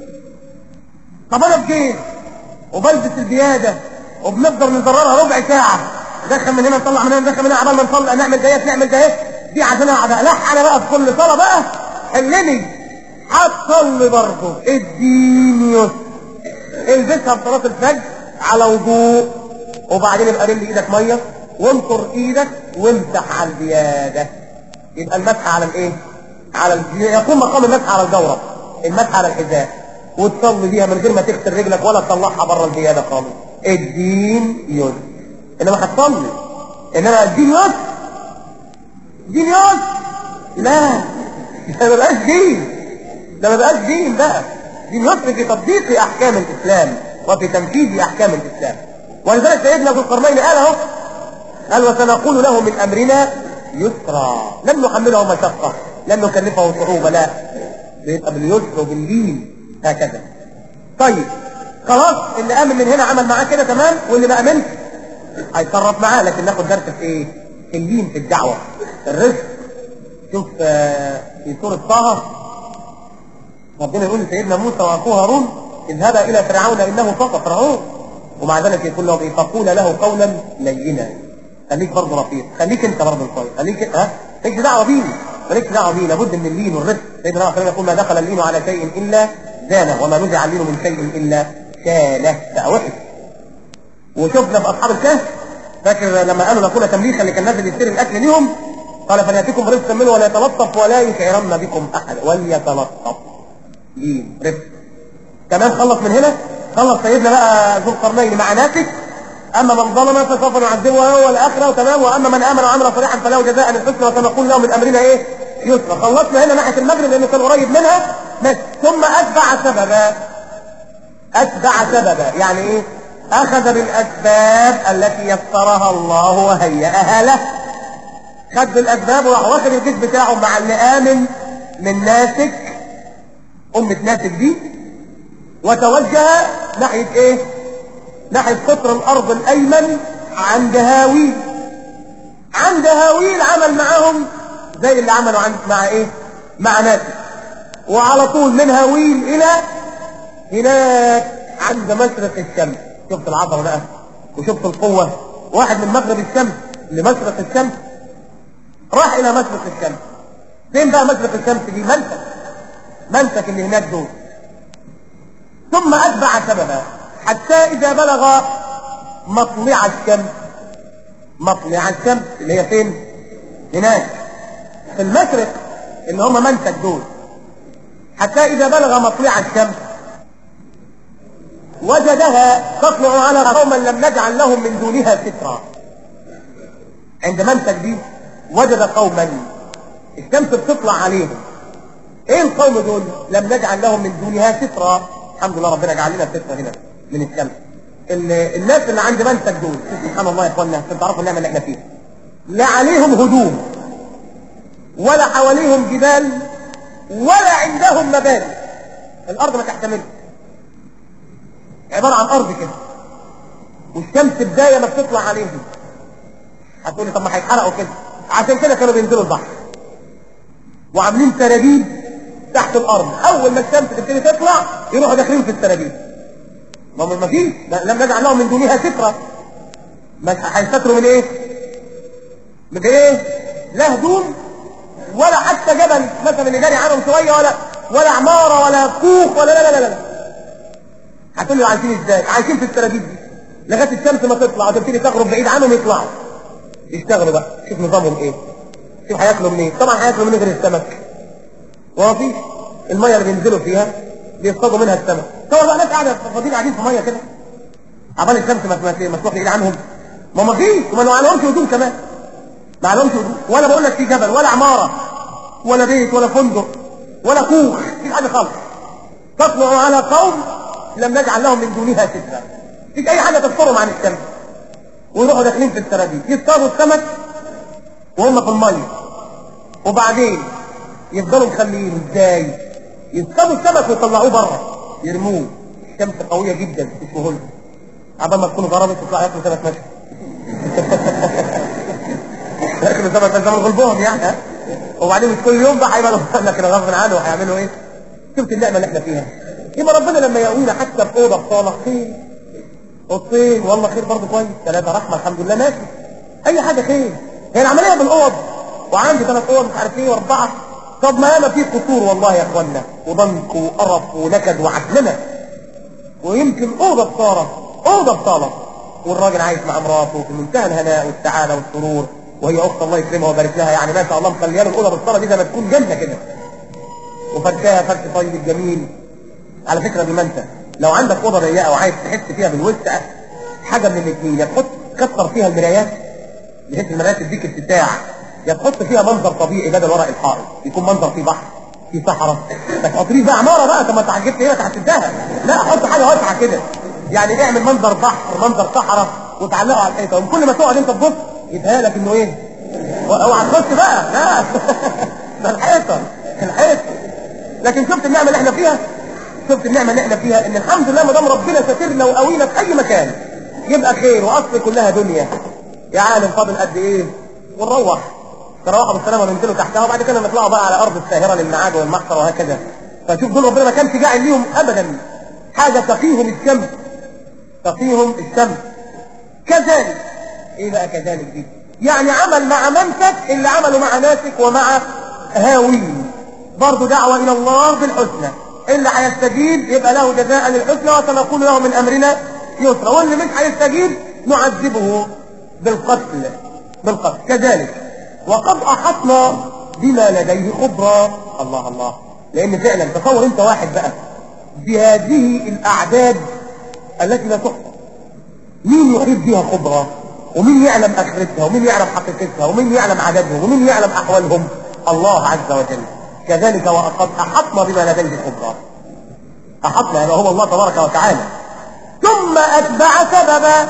طب انا بجيب وبلبس الزياده وبنفضل نزررها ربع ساعه ندخل من هنا نطلع من هنا ندخل من هنا عبال ما نصلي نعمل ديت نعمل ديت دي عشان اقعد الح انا بقى في كل صلاه بقى حلني هتصلي برضه الدين يسر البسها بصلاه الفجر على وضوء وبعدين يبقى رمي ايدك ميه وانطر ايدك وامسح على الزياده يبقى المسح على الايه؟ على ال... يكون مقام المسح على الجورب المسح على الحذاء وتصلي بيها من غير ما تغسل رجلك ولا تطلعها بره الزياده خالص الدين يسر انما هتصلي انما الدين يسر دين يسر لا ده ما بقاش دين ده ما بقاش دين بقى دين يسر في تطبيق احكام الاسلام وفي تنفيذ احكام الاسلام ولذلك سيدنا ذو القرنين قال اهو قال وسنقول له من امرنا يسرا لم نحمله مشقه لم نكلفه صعوبه لا بيبقى باليسر وباللين هكذا طيب خلاص اللي امن من هنا عمل معاه كده تمام واللي ما امنش هيتصرف معاه لكن ناخد درس في ايه؟ في اللين في الدعوه الرزق شوف آه، في سوره طه ربنا يقول لسيدنا موسى واخوه هارون اذهبا الى فرعون انه طغى فرعون ومع ذلك يقول لهم ايه فقول له قولا لينا خليك برضه رفيق خليك انت برضه كويس خليك ها مالكش دعوه بيه مالكش دعوه بيه لابد من اللين والرفق سيدنا الله يقول ما دخل اللين على شيء الا زانه وما نزع اللين من شيء الا شانه بقى وحش وشفنا في اصحاب الكهف فاكر لما قالوا نقول تمليكا اللي كان نازل يشتري الاكل ليهم قال فلياتكم رزقا منه ولا يتلطف ولا يشعرن بكم احد وليتلطف لين رزق كمان خلص من هنا خلص سيدنا بقى ذو القرنين مع ناسك اما من ظلم فسوف نعذبه هو والاخره وتمام واما من امن وعمل صالحا فله جزاء الحسنى وكما قلنا له من امرنا ايه يسرا خلصنا هنا ناحيه المغرب لانه كان قريب منها بس ثم اتبع سببا اتبع سببا يعني ايه اخذ بالاسباب التي يسرها الله وهيئها له خد بالاسباب وراح واخد الجيش بتاعه مع اللي امن من ناسك امه ناسك دي وتوجه ناحيه ايه ناحيه قطر الارض الايمن عند هاويل عند هاويل عمل معاهم زي اللي عملوا عند مع ايه مع ناسك وعلى طول من هاويل الى هناك عند مشرق الشمس شفت العظمه بقى وشفت القوه واحد من مغرب الشمس لمشرق الشمس راح الى مشرق الشمس فين بقى مشرق الشمس دي منسك منسك اللي هناك دول ثم اتبع سببا حتى اذا بلغ مطلع الشمس مطلع الشمس اللي هي فين هناك في المشرق اللي هم منسك دول حتى اذا بلغ مطلع الشمس وجدها تطلع على قوما لم نجعل لهم من دونها سترا عند منسك دي وجد قوما الشمس بتطلع عليهم ايه القوم دول لم نجعل لهم من دونها سترا الحمد لله ربنا جعل لنا سترة هنا من الشمس ال- الناس اللي عند منسك دول سبحان الله يا اخوانا عشان تعرفوا النعمه اللي احنا فيها لا عليهم هدوم ولا حواليهم جبال ولا عندهم مباني الارض ما تحتملش عباره عن ارض كده والشمس بدايه ما بتطلع عليهم هتقولي طب ما هيتحرقوا كده عشان كده كانوا بينزلوا البحر وعاملين سراديب تحت الارض اول ما الشمس تبتدي تطلع يروحوا داخلين في السراديب ما هم ما فيش لم نجعل لهم من دونها سترة ما هيستتروا من ايه من ايه لا هدوم ولا حتى جبل مثلا اللي جاري عنهم شويه ولا ولا عماره ولا كوخ ولا لا لا لا لا هتقول لي عايشين ازاي عايشين في السراديب دي لغايه الشمس ما تطلع وتبتدي تغرب بعيد عنهم يطلعوا يشتغلوا بقى شوف نظامهم ايه شوف هياكلوا منين طبعا هياكلوا من غير السمك وفي الميه اللي بينزلوا فيها بيصطادوا منها السمك سواء بقى ناس قاعده فاضيين قاعدين في ميه كده عبال الشمس ما ما ما تروح بعيد عنهم ما ما فيش وما ما لهمش هدوم كمان ما لهمش هدوم ولا بقول لك في جبل ولا عماره ولا بيت ولا فندق ولا كوخ مفيش حاجه خالص تطلع على قوم لم نجعل لهم من دونها سترا مفيش اي حاجه تسترهم عن الشمس ويروحوا داخلين في السراديب يصطادوا السمك وهم في الميه وبعدين يفضلوا مخليين ازاي يصطادوا السمك ويطلعوه بره يرموه الشمس قويه جدا اسمه هول عبال ما تكونوا ضربت تطلع ياكلوا سمك مشوي كل زمن كان زمن غلبهم يعني ها؟ وبعدين مش كل يوم بقى هيبقى لكن غصب عنه هيعملوا ايه؟ شفت النعمه اللي احنا فيها يبقى ربنا لما يقوينا حتى في اوضه في صاله خير اوضتين والله خير برضه كويس ثلاثه رحمه الحمد لله ماشي اي حاجه خير هي العمليه بالاوض وعندي ثلاث اوض مش عارف ايه واربعه طب ما ياما في قصور والله يا اخوانا وضنك وقرف ونكد وعكننه ويمكن اوضه بصاله اوضه بصاله والراجل عايش مع مراته في منتهى الهناء والسعاده والسرور وهي اخت الله يكرمها ويبارك لها يعني ما شاء الله مخليه له الاوضه بالصاله دي زي ما تكون جنه كده وفرشاها فرش طيب جميل على فكره دي ما انت لو عندك اوضه ضيقه وعايز تحس فيها بالوسع حاجه من الاثنين يا تحط كتر فيها المرايات بحيث المرايات تديك اتساع يا تحط فيها منظر طبيعي بدل ورق الحائط يكون منظر فيه بحر فيه صحراء ما تحطليش بقى عماره بقى طب ما تعجبت ايه هتنتهى لا حط حاجه واسعه كده يعني اعمل منظر بحر منظر صحراء وتعلقه على الحيطه وكل ما تقعد انت تبص يتهيألك انه ايه اوعى تبص بقى لا ده الحيطه الحيطه لكن شفت النعمه اللي احنا فيها شفت النعمه اللي احنا فيها ان الحمد لله ما دام ربنا ساترنا وقوينا في اي مكان يبقى خير واصل كلها دنيا يا عالم فاضل قد ايه ونروح تروحوا بالسلامه وننزلوا تحتها وبعد كده نطلعوا بقى على ارض الساهره للمعاد والمحشر وهكذا فشوف دول ربنا ما كانش جاعل ليهم ابدا حاجه تقيهم الشمس تقيهم الشمس كذلك ايه بقى كذلك دي يعني عمل مع منسك اللي عمله مع ناسك ومع هاوين برضه دعوة إلى الله بالحسنى اللي هيستجيب يبقى له جزاء الحسنى وسنقول له من أمرنا يسرا واللي مش هيستجيب نعذبه بالقتل بالقتل كذلك وقد أحطنا بما لديه خبرا الله الله لأن فعلا تصور أنت واحد بقى بهذه الأعداد التي لا تحصى مين يحيط بها خبرا ومين يعلم اخرتها ومين يعلم حقيقتها ومين يعلم عددهم ومين يعلم احوالهم الله عز وجل كذلك وقد احطنا بما لديه خبرا احطنا يعني هو الله تبارك وتعالى ثم اتبع سببا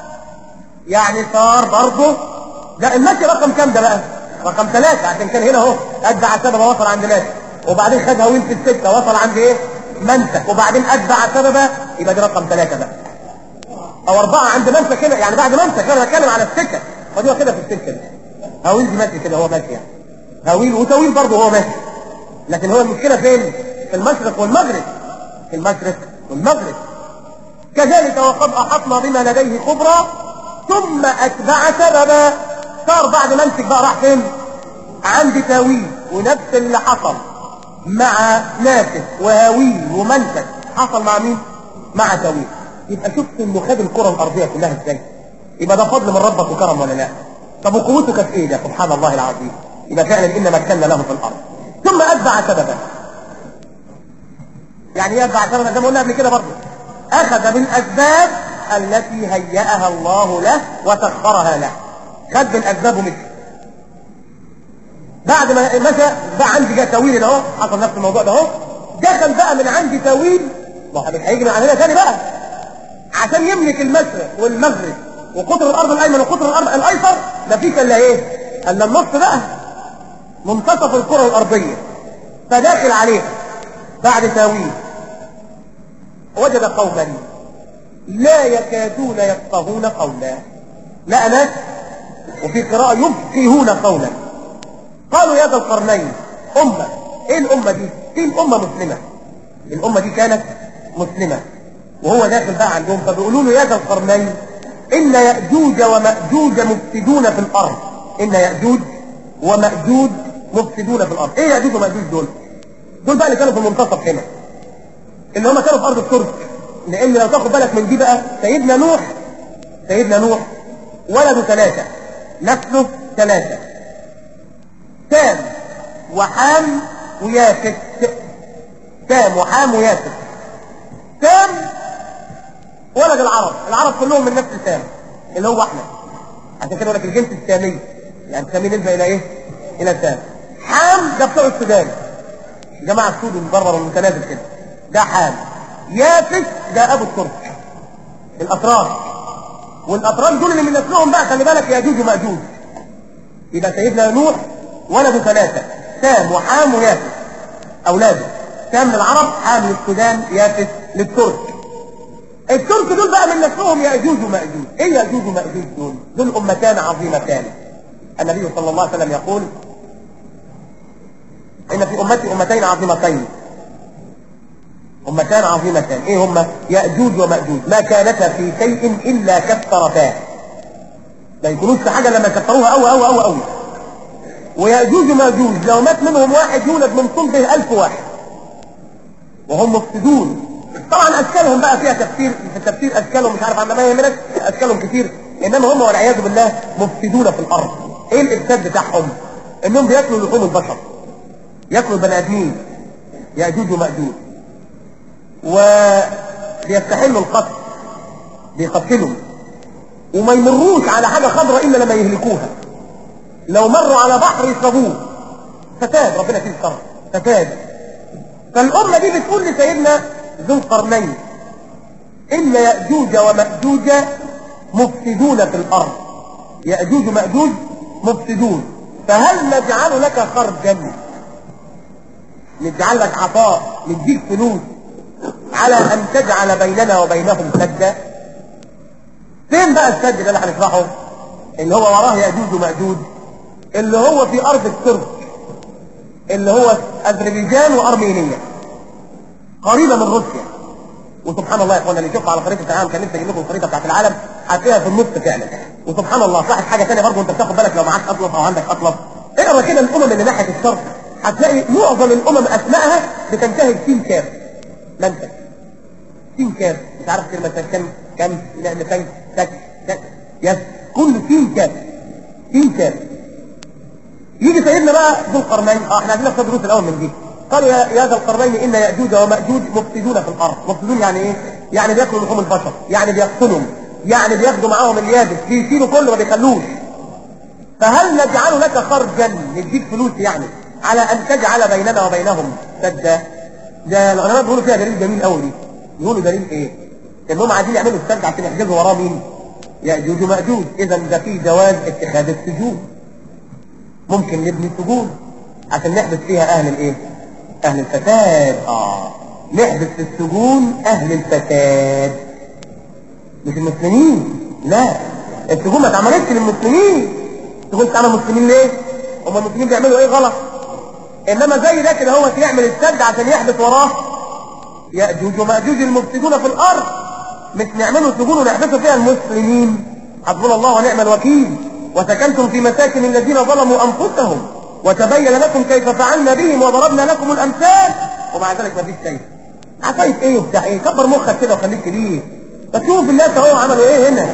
يعني صار برضه ده المشي رقم كام ده بقى رقم ثلاثة عشان كان هنا اهو اتبع سببا وصل عند ناس وبعدين خد هوين في الستة وصل عند ايه منسك وبعدين اتبع سببا يبقى دي رقم ثلاثة بقى او اربعة عند منسك هنا يعني بعد منسك انا بتكلم على السكة فدي كده في السكة دي هاويل دي ماشي كده هو ماشي يعني هاويل وتاويل برضه هو ماشي لكن هو المشكلة فين في المشرق والمغرب في المشرق والمغرب كذلك وقد احطنا بما لديه خبرا ثم اتبع سببا صار بعد منسك بقى راح فين عند تاويل ونفس اللي حصل مع ناسك وهاويل ومنسك حصل مع مين مع تاويل يبقى شفت انه خد الكره الارضيه كلها ازاي يبقى ده فضل من ربك وكرم ولا لا طب وقوته كانت ايه ده سبحان الله العظيم يبقى فعلا ان مكنا له في الارض ثم اتبع سببا يعني يتبع سببا زي ما قلنا قبل كده برضه اخذ بالاسباب التي هيأها الله له وسخرها له خد بالاسباب ومشي بعد ما مشى بقى عندي جاء تاويل اهو حصل نفس الموضوع ده اهو دخل بقى من عندي تاويل ما هو هيجي من عندنا تاني بقى عشان يملك المشرق والمغرب وقطر الارض الايمن وقطر الارض الايسر مفيش الا ايه الا النص بقى منتصف الكره الارضيه فداخل عليها بعد تاويل وجد قوما لا يكادون يفقهون قولا لا ناس وفي قراءة يفقهون قولا قالوا يا ذا القرنين أمة إيه الأمة دي؟ دي الأمة مسلمة الأمة دي كانت مسلمة وهو داخل بقى عندهم فبيقولوا له يا ذا القرنين إن يأجوج ومأجوج مفسدون في الأرض إن يأجوج ومأجوج مفسدون في الأرض إيه يأجوج ومأجوج دول؟ دول بقى اللي كانوا في المنتصف هنا اللي هم كانوا في أرض الترك لأن لو تاخد بالك من دي بقى سيدنا نوح سيدنا نوح ولده ثلاثة نسله ثلاثة سام وحام ويافت سام وحام ويافت سام ولد العرب العرب كلهم من نفس سام اللي هو احنا عشان كده لك الجنس السامي يعني سامي نسبة الى ايه الى سام حام ده بتوع السودان جماعة السود المبرر والمتنازل كده ده حام يافت ده ابو الترك الاتراك والاتراك دول اللي من نسلهم بقى خلي بالك ياجوج وماجوج يبقى سيدنا نوح ولده ثلاثة سام وحام ويافت اولاده سام للعرب حام للسودان يافت للترك الترك دول بقى من نسلهم ياجوج وماجوج ايه ياجوج وماجوج دول دول امتان عظيمتان النبي صلى الله عليه وسلم يقول ان في امتي امتين عظيمتين امتان عظيمتان ايه هما ياجوج وماجوج ما كانتا في شيء الا كثرتاه ما يكونوش في حاجه لما كثروها قوي قوي قوي قوي وياجوج وماجوج لو مات منهم واحد يولد من صلبه ألف واحد وهم مفسدون طبعا اشكالهم بقى فيها تفسير في التفسير اشكالهم مش عارف عندما يهملك اشكالهم كتير انما هم والعياذ بالله مفسدون في الارض ايه الافساد بتاعهم انهم بياكلوا لحوم البشر ياكلوا بني ادمين ياجوج وماجوج وبيستحلوا القتل بيقتلوا وما يمروش على حاجه خضراء الا لما يهلكوها لو مروا على بحر يشربوه فساد ربنا فيه الشر فساد فالأمة دي بتقول لسيدنا ذو القرنين إن يأجوج ومأجوج مفسدون في الأرض يأجوج ومأجوج مفسدون فهل نجعل لك خرجا نجعل لك عطاء نديك فلوس على أن تجعل بيننا وبينهم سدا فين بقى السد اللي احنا هنشرحه اللي هو وراه يأجوج ومأجوج اللي هو في أرض الترك اللي هو أذربيجان وأرمينيا قريبة من روسيا وسبحان الله يا اخوانا اللي يشوفها على خريطة العالم كان نفسي اجيب لكم الخريطة بتاعت العالم هتلاقيها في النص فعلا وسبحان الله صح حاجة ثانيه برضه انت بتاخد بالك لو معاك اطلس او عندك اطلس اقرا كده الامم اللي ناحية الشرق هتلاقي معظم الامم اسمائها بتنتهي بسين كاف منتج سين كاف مش عارف كلمة كم كم لا لسان تك تك يس كل سين كاف سين كاف يجي سيدنا بقى ذو القرنين اه احنا عايزين ناخد دروس الاول من دي قالوا يا يا ذا القرنين ان ياجوج وماجوج مفسدون في الارض مفسدون يعني ايه يعني بياكلوا لحوم البشر يعني بيقتلهم يعني بياخدوا معاهم اليابس بيشيلوا كله ما بيخلوش فهل نجعل لك خرجا نديك فلوس يعني على ان تجعل بيننا وبينهم سدا ده العلماء بيقولوا فيها دليل جميل قوي دي يقولوا دليل ايه انهم عايزين يعملوا السد عشان يحجزوا وراه مين ياجوج وماجوج اذا ده في جواز اتخاذ السجون ممكن نبني سجون عشان نحبس فيها اهل الايه اهل الفساد اه نحبس في السجون اهل الفساد مش المسلمين لا السجون ما اتعملتش للمسلمين السجون اتعمل مسلمين ليه هم المسلمين بيعملوا ايه غلط انما زي ده كده هو يعمل السد عشان يحبس وراه ياجوج وماجوج المفسدون في الارض مش نعملوا سجون ونحبسوا فيها المسلمين حسبنا الله ونعم الوكيل وسكنتم في مساكن الذين ظلموا انفسهم وتبين لكم كيف فعلنا بهم وضربنا لكم الامثال ومع ذلك ما فيش شيء عفاية ايه وبتاع ايه كبر مخك كده وخليك كبير بس شوف الناس اهو عملوا ايه هنا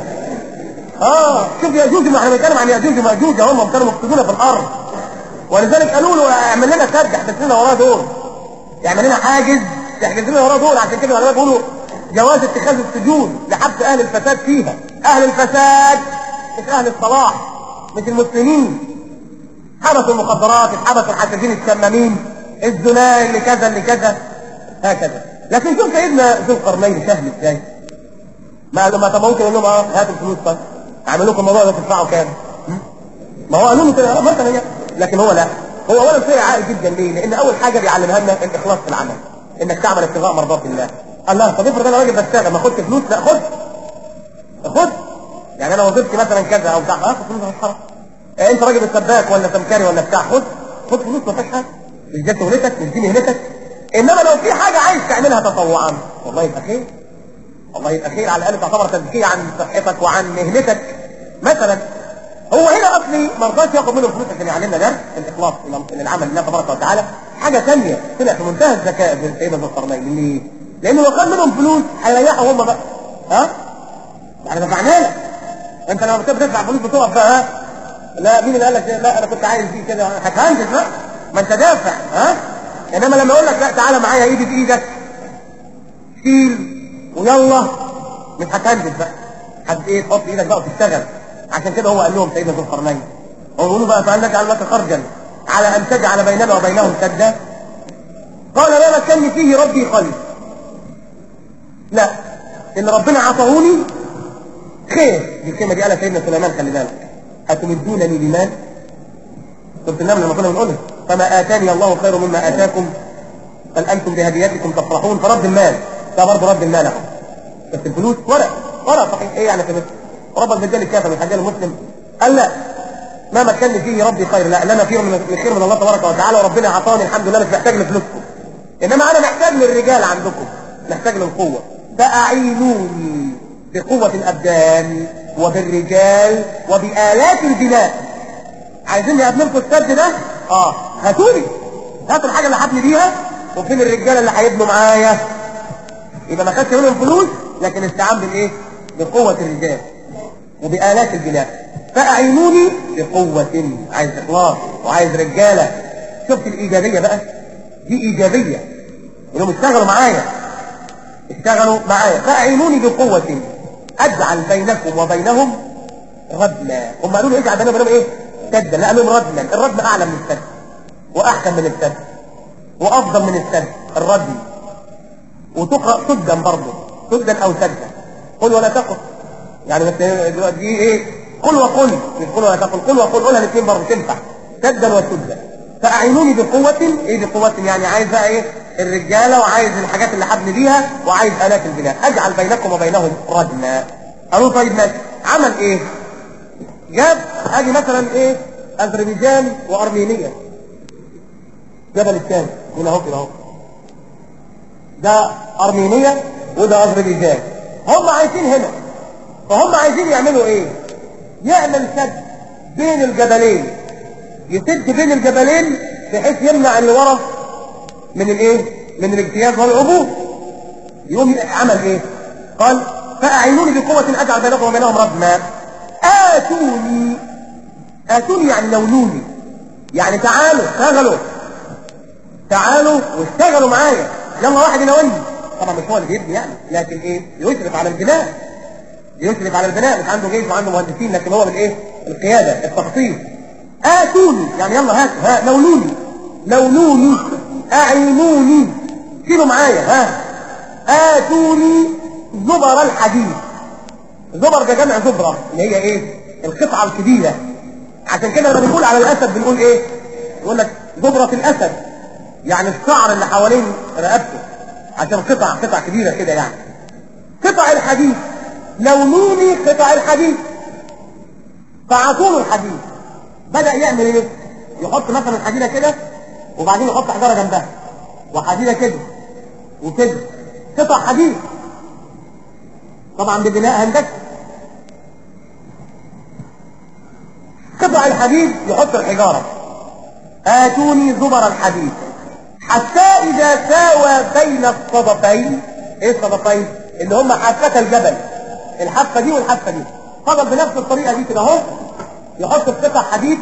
اه شوف ياجوج ما احنا بنتكلم عن ياجوج وماجوج هم كانوا مفسدون في الارض ولذلك قالوا له اعمل لنا سد احبس لنا وراه دول يعمل لنا حاجز يحجز لنا وراه دول عشان كده العلماء بيقولوا جواز اتخاذ السجون لحبس اهل الفساد فيها اهل الفساد مش اهل الصلاح مش المسلمين حبسوا المخدرات حبسوا الحشاشين الشمامين الزنا اللي كذا اللي كذا هكذا لكن شوف سيدنا ذو القرنين سهل ازاي ما لما طب ممكن يقول لهم اه هاتوا الفلوس طيب اعمل لكم الموضوع ده تدفعوا كام ما هو قالوا له كده مثلا يعني لكن هو لا هو اولا شيء عائد جدا ليه؟ لان اول حاجه بيعلمها لنا الاخلاص في العمل انك تعمل ابتغاء مرضات الله الله طب افرض انا راجل بشتغل ما اخدش فلوس لا خد خد يعني انا وظيفتي مثلا كذا او بتاع اخد فلوس هتحرك انت راجل سباك ولا سمكري ولا بتاع خد خد فلوس ما فيهاش حاجه مش دي شغلتك مش دي مهنتك انما لو في حاجه عايز تعملها تطوعا والله يبقى خير والله يبقى خير على الاقل تعتبر تزكيه عن صحتك وعن مهنتك مثلا هو هنا اصلي ما رضاش ياخد منه فلوس عشان يعلمنا ده الاخلاص الى العمل لله تبارك وتعالى حاجه ثانيه طلع في منتهى الذكاء في سيدنا ذو القرنين ليه؟ لانه لو خد منهم فلوس هيريحوا هم بقى ها؟ يعني دفعنا لك انت لما بتبقى تدفع فلوس بتقف بقى ها؟ لا مين اللي قال لك لا انا كنت عايز دي كده هتهندس بقى ما انت دافع ها؟ انما لما اقول لك لا تعالى معايا ايدي في ايدك شيل ويلا مش هتهندس بقى هت ايه تحط ايدك بقى وتشتغل عشان كده هو قال لهم سيدنا ذو القرنين هو يقولوا بقى فهل نجعل لك خرجا على ان تجعل بيننا وبينهم سدا قال لا مكني فيه ربي خير لا ان ربنا عطاهوني خير دي الكلمه دي قالها سيدنا سليمان خلي بالك اتمدونني بمال سوره النمل لما كنا بنقولها فما اتاني الله خير مما اتاكم بل انتم بهديتكم تفرحون فرد المال ده برضه رد المال اهو بس الفلوس ورق ورق صحيح ايه يعني كده رب الرجال الكافر من حاجه المسلم قال لا ما مكنني فيه ربي خير لا لنا فيه من من خير من الله تبارك وتعالى وربنا عطاني الحمد لله مش محتاج لفلوسكم انما انا محتاج للرجال عندكم محتاج للقوه فاعينوني بقوه الابدان وبالرجال وبآلات البناء عايزين ابني لكم السد ده اه هاتولي هاتوا الحاجه اللي هبني بيها وفين الرجاله اللي هيبنوا معايا يبقى ما خدش منهم فلوس لكن استعان بالايه بقوه الرجال وبآلات البناء فأعينوني بقوة عايز إخلاص وعايز رجالة شفت الإيجابية بقى دي إيجابية إنهم اشتغلوا معايا اشتغلوا معايا فأعينوني بقوة أجعل بينكم وبينهم ردما هم قالوا له اجعل بينهم وبينهم إيه؟ سدا لا قالوا ردما الردم أعلى من السد وأحسن من السد وأفضل من السد الردم وتقرأ سدا برضه سدا أو سدا قل ولا تقل يعني بس دي ايه قل وقل مش قل ولا تقل قل وقل قولها الاثنين برضه تنفع سدا وسدا فاعينوني بقوة ايه بقوة يعني عايز بقى ايه الرجالة وعايز الحاجات اللي حبني بيها وعايز آلات البناء اجعل بينكم وبينهم ردما قالوا طيب ماشي عمل ايه جاب ادي مثلا ايه اذربيجان وارمينيا جبل الثاني هنا اهو كده اهو ده ارمينيا وده اذربيجان هم عايشين هنا فهم عايزين يعملوا ايه يعمل سد بين الجبلين يسد بين الجبلين بحيث يمنع اللي ورا من الايه من الاجتياز والعبور يقوم عمل ايه قال فاعينوني بقوة اجعل بينكم وبينهم ردما اتوني اتوني يعني لولوني يعني تعالوا اشتغلوا تعالوا واشتغلوا معايا يلا واحد يناولني طبعا مش هو اللي بيبني يعني لكن ايه يشرف على البناء يشرف على البناء مش عنده جيش وعنده مهندسين لكن هو بالايه القياده التخطيط اتوني يعني يلا هاتوا ها لولوني لولوني اعينوني شيلوا معايا ها اتوني زبر الحديد زبر ده جمع زبره اللي هي ايه القطعه الكبيره عشان كده لما بنقول على الاسد بنقول ايه يقول لك زبره الاسد يعني الشعر اللي حوالين رقبته عشان قطع قطع كبيره كده يعني قطع الحديد لونوني قطع الحديد فعطوله الحديد بدأ يعمل ايه يحط مثلا حديدة كده وبعدين يحط حجارة جنبها وحديدة كده وكده قطع حديد طبعا ببناء هندسي قطع الحديد يحط الحجارة آتوني زبر الحديد حتى إذا ساوى بين الصدفين ايه الصدفين اللي هم حافة الجبل الحافة دي والحافة دي فضل بنفس الطريقة دي كده اهو يحط في قطع حديد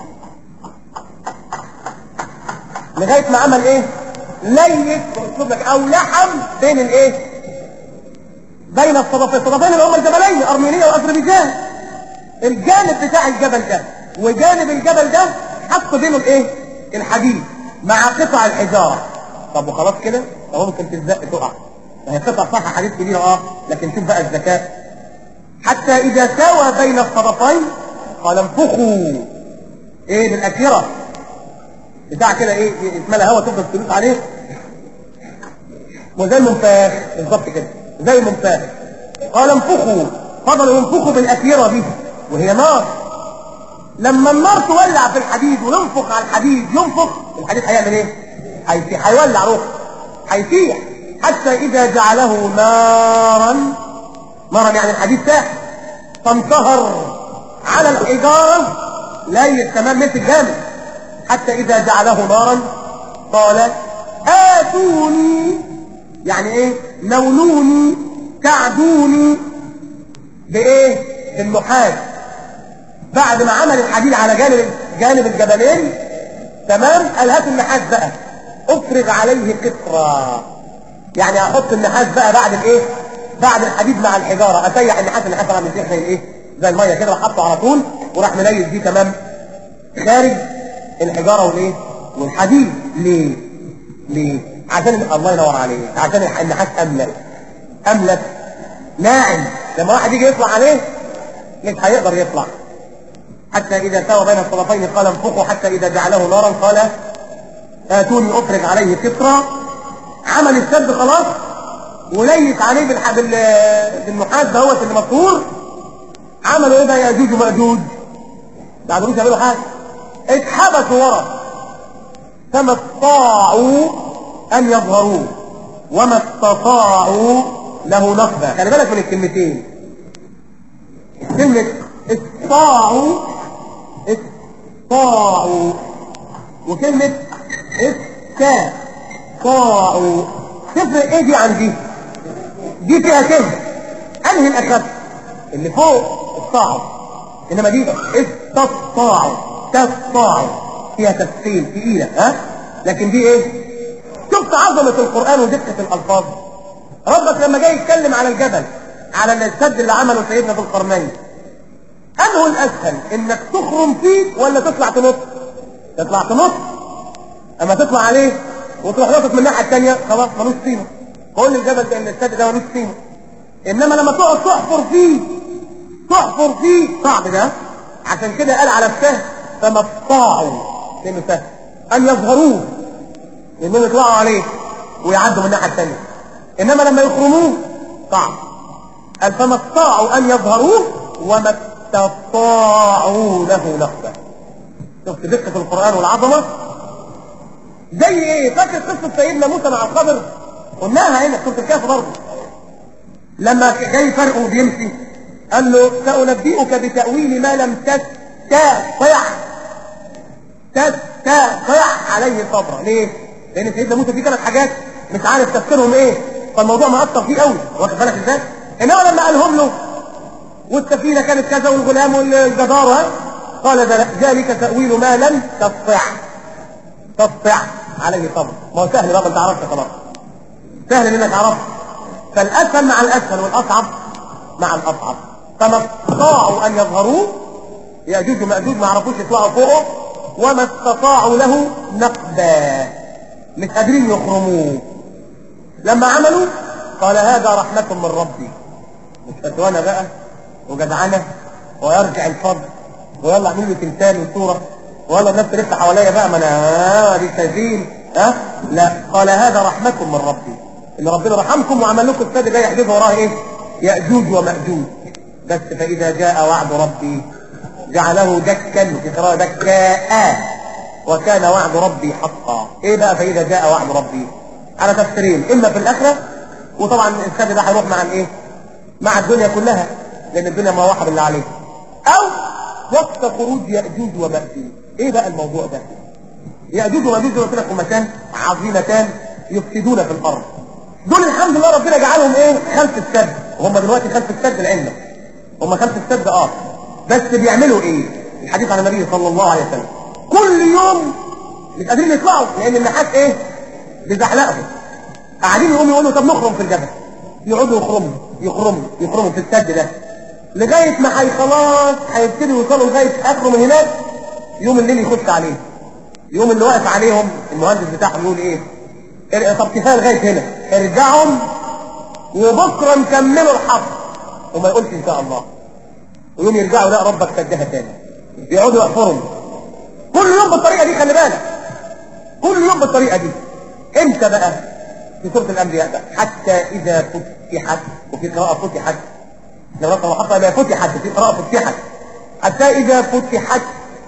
لغاية ما عمل ايه ليت اسلوب لك او لحم بين الايه بين الصدفين الصدفين اللي هم الجبلين ارمينيا واذربيجان الجانب بتاع الجبل ده وجانب الجبل ده حط بينه الايه الحديد مع قطع الحجارة طب وخلاص كده طب ممكن تزق تقع ما هي قطع صح حديد كبيرة اه لكن شوف بقى الذكاء حتى اذا ساوى بين الصدفين قال انفخوا ايه بالاكيرة بتاع كده ايه اسمها هوا تفضل تدوس عليه وزي المنفاخ بالظبط كده زي المنفاخ قال انفخوا فضلوا ينفخوا بالاكيرة دي وهي نار لما النار تولع في الحديد وينفخ على الحديد ينفخ الحديد هيعمل ايه هيسيح هيولع روحه هيسيح حتى اذا جعله نارا نارا يعني الحديد ساح فانتهر على الحجارة لا تمام مثل جامد حتى اذا جعله نارا قال اتوني يعني ايه لونوني كعدوني بايه بالنحاس بعد ما عمل الحديد على جانب جانب الجبلين تمام قال هات النحاس بقى افرغ عليه قطرة يعني احط النحاس بقى بعد الايه بعد الحديد مع الحجارة اسيح النحاس النحاس طبعا بيسيح زي الايه زي المية كده راح حطه على طول وراح مليس دي تمام خارج الحجارة والايه والحديد ليه ليه عشان الله ينور عليك عشان النحاس املك املك ناعم لما واحد يجي يطلع عليه مش هيقدر يطلع حتى إذا ساوى بين الطرفين قال انفخوا حتى إذا جعله نارا قال آتوني أفرغ عليه قطرة عمل السد خلاص وليت عليه بالح... بال... بالنحاس دهوت اللي مطهور عملوا ايه بقى ياجوج وماجوج ما قدروش يعملوا حاجه اتحبسوا ورا فما استطاعوا ان يظهروه وما استطاعوا له نقبه خلي بالك من الكلمتين كلمه استطاعوا استطاعوا وكلمه استطاعوا تفرق ايه دي عن دي دي فيها كلمه انهي الاخف اللي فوق الصاعد انما دي استطاعوا تستطاعوا فيها تفصيل تقيلة ها لكن دي ايه شفت عظمة القرآن ودقة الألفاظ ربك لما جاي يتكلم على الجبل على السد اللي عمله سيدنا في القرنين أنه الأسهل إنك تخرم فيه ولا تطلع تنط تطلع تنط أما تطلع عليه وتروح نطط من الناحية الثانية خلاص ملوش قيمة كل الجبل ده إن السد ده ملوش قيمة إنما لما تقعد تحفر فيه تحفر فيه صعب ده عشان كده قال على السهل فما استطاعوا لانه سهل ان يظهروه لانهم يطلعوا عليه ويعدوا من الناحيه الثانيه انما لما يخرموه صعب قال فما استطاعوا ان يظهروه وما استطاعوا له نقبه شفت دقه القران والعظمه زي ايه فاكر قصه سيدنا موسى مع الخضر قلناها هنا في سوره الكهف برضه لما جاي فرقه وبيمشي قال له سأنبئك بتأويل ما لم تستطع تستطع عليه صبرا ليه؟ لأن سيدنا موسى في ثلاث حاجات مش عارف تفسيرهم ايه فالموضوع مأثر فيه قوي واخد بالك ازاي؟ انما لما قالهم له والسفينة كانت كذا والغلام والجدار ها قال ذلك تأويل ما لم تستطع تستطع عليه صبر ما هو سهل بقى انت عرفت خلاص سهل انك عرفت فالاسهل مع الاسهل والاصعب مع الاصعب فما استطاعوا ان يظهروه ياجوج وماجوج ما عرفوش يطلعوا فوقه وما استطاعوا له نقبا مش قادرين يخرموه لما عملوا قال هذا رحمة من ربي مش فتوانا بقى وجدعنة ويرجع الفضل ويلا اعملوا لي تمثال وصورة ويلا الناس تلف حواليا بقى ما انا آه دي سجين ها لا قال هذا رحمة من ربي ان ربنا رحمكم وعمل لكم السد ده يحدث وراه ايه يأجوج ومأجوج بس فإذا جاء وعد ربي جعله دكا في قراءة دكاء وكان وعد ربي حقا ايه بقى فإذا جاء وعد ربي على تفسيرين اما في الاخرة وطبعا السد ده هيروح مع الايه مع الدنيا كلها لان الدنيا ما واحد اللي عليه او وقت خروج يأجوج ومأجوج ايه بقى الموضوع ده يأجوج ومأجوج دول كده مكان عظيمتان يفسدون في الارض دول الحمد لله ربنا جعلهم ايه خلف السد وهم دلوقتي خلف السد العلم هم خلف السد اه بس بيعملوا ايه الحديث عن النبي صلى الله عليه وسلم كل يوم مش قادرين يطلعوا لان النحاس ايه بيزحلقهم قاعدين يقوموا يقولوا طب نخرم في الجبل يقعدوا يخرموا يخرموا يخرموا في السد ده لغايه ما حي خلاص هيبتدوا يوصلوا لغايه اخره من هناك يوم الليل يخش عليه يوم اللي واقف عليهم المهندس بتاعهم يقول ايه طب كفايه لغايه هنا ارجعهم وبكره نكملوا الحفر وما يقولش ان شاء الله ويوم يرجعوا لا ربك سدها تاني يقعدوا يحفرهم كل يوم بالطريقه دي خلي بالك كل يوم بالطريقه دي امتى بقى في سوره الانبياء بقى حتى اذا فتحت وفي قراءه فتحت لو رقم حتى اذا فتحت وفي قراءه فتحت حتى اذا فتحت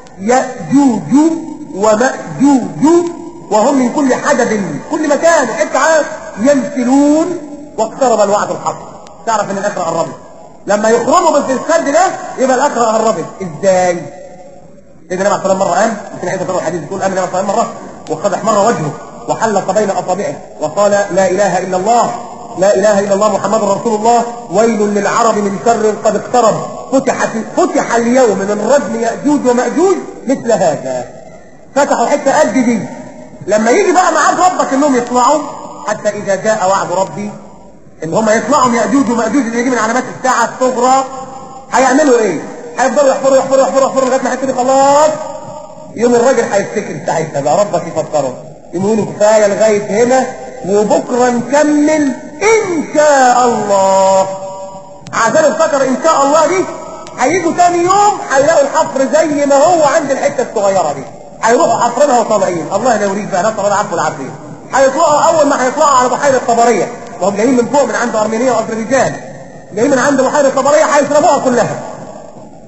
ياجوج وماجوج وهم من كل حدب كل مكان حتى عام ينسلون واقترب الوعد الحق تعرف ان الاخره قربت لما يخرموا في السد ده يبقى الاخره قربت ازاي سيدنا النبي صلى الله عليه وسلم مره قال يمكن عايز اقرا الحديث يقول امن النبي صلى الله عليه وسلم مره وقدح مره وجهه وحلق بين اصابعه وقال لا اله الا الله لا اله الا الله محمد رسول الله ويل للعرب من شر قد اقترب فتحت فتح اليوم من ردم ياجوج وماجوج مثل هذا فتحوا حته قد دي لما يجي بقى معاد ربك انهم يطلعوا حتى اذا جاء وعد ربي ان هم يطلعوا ياجوج وماجوج اللي يجي من علامات الساعه الصغرى هيعملوا ايه؟ هيفضلوا يحفروا يحفروا يحفروا يحفروا لغايه ما هيبتدي خلاص يوم الراجل هيفتكر ساعتها بقى ربك يفكره يقولوا كفايه لغايه هنا وبكره نكمل ان شاء الله عشان افتكر ان شاء الله دي هيجوا تاني يوم هيلاقوا الحفر زي ما هو عند الحته الصغيره دي هيروحوا حفرينها وطالعين الله لا يريد بقى نسال الله العفو والعافيه هيطلعوا اول ما هيطلعوا على بحيره طبريه وهم جايين من فوق من عند ارمينيا واذربيجان جايين من عند بحيره طبريه هيشربوها كلها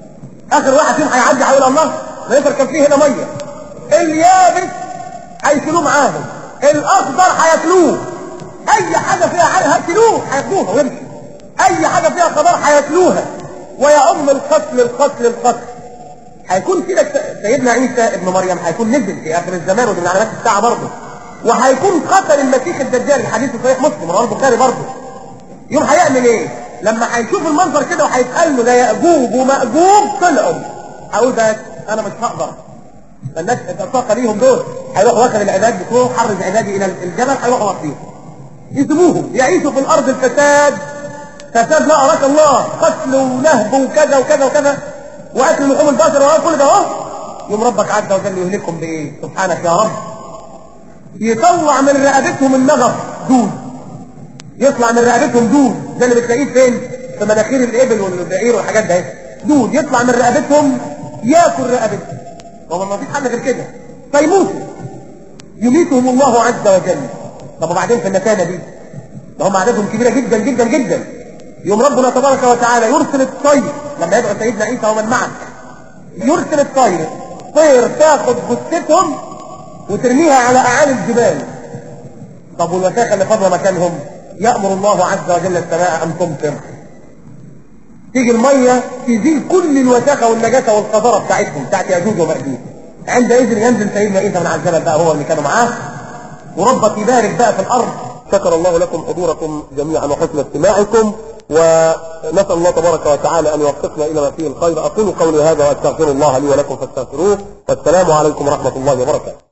اخر واحد فيهم هيعدي هيقول الله ما يفر كان فيه هنا ميه اليابس هيشيلوه معاهم الاخضر هياكلوه اي حاجه فيها حاجه هياكلوه هياكلوها ويمشي اي حاجه فيها خضار هياكلوها ويعم القتل القتل القتل هيكون كده سيدنا عيسى ابن مريم هيكون نزل في اخر الزمان ودي من علامات الساعه برضه وهيكون قتل المسيح الدجال الحديث في صحيح مسلم رواه البخاري برضه يوم هيعمل ايه؟ لما هيشوف المنظر كده وهيتقال له ده ياجوج وماجوج طلعوا هقول بس انا مش هقدر الناس الطاقه ليهم دول هيروحوا واخد العباد بتوعه حرز عبادي الى الجبل هيروحوا واخديهم يسيبوهم يعيشوا في الارض الفساد فساد لا اراك الله قتل ونهب وكذا وكذا وكذا واكل لحوم البشر وكل ده اهو يوم ربك عز وجل يهلكهم بايه؟ سبحانك يا رب يطلع من رقبتهم النغف دود يطلع من رقبتهم دود ده اللي بتلاقيه فين؟ في مناخير الابل والبعير والحاجات ده دود يطلع من رقبتهم ياكل رقبتهم هو ما فيش حل غير كده فيموتوا يميتهم الله عز وجل طب وبعدين في النتانه دي ده هم عددهم كبيره جدا جدا جدا يوم ربنا تبارك وتعالى يرسل الطير لما يدعو سيدنا عيسى ومن معك يرسل الطير طير تاخد جثتهم وترميها على اعالي الجبال طب والوساخه اللي فاضله مكانهم يامر الله عز وجل السماء ان تمطر تيجي الميه تزيل كل الوساخه والنجاسه والقذاره بتاعتهم بتاعت ياجوج وماجوج عندئذ ينزل سيدنا عيسى من على الجبل بقى هو اللي كانوا معاه وربك يبارك بقى في الارض شكر الله لكم حضوركم جميعا وحسن استماعكم ونسال الله تبارك وتعالى ان يوفقنا الى ما فيه الخير اقول قولي هذا واستغفر الله لي ولكم فاستغفروه والسلام عليكم ورحمه الله وبركاته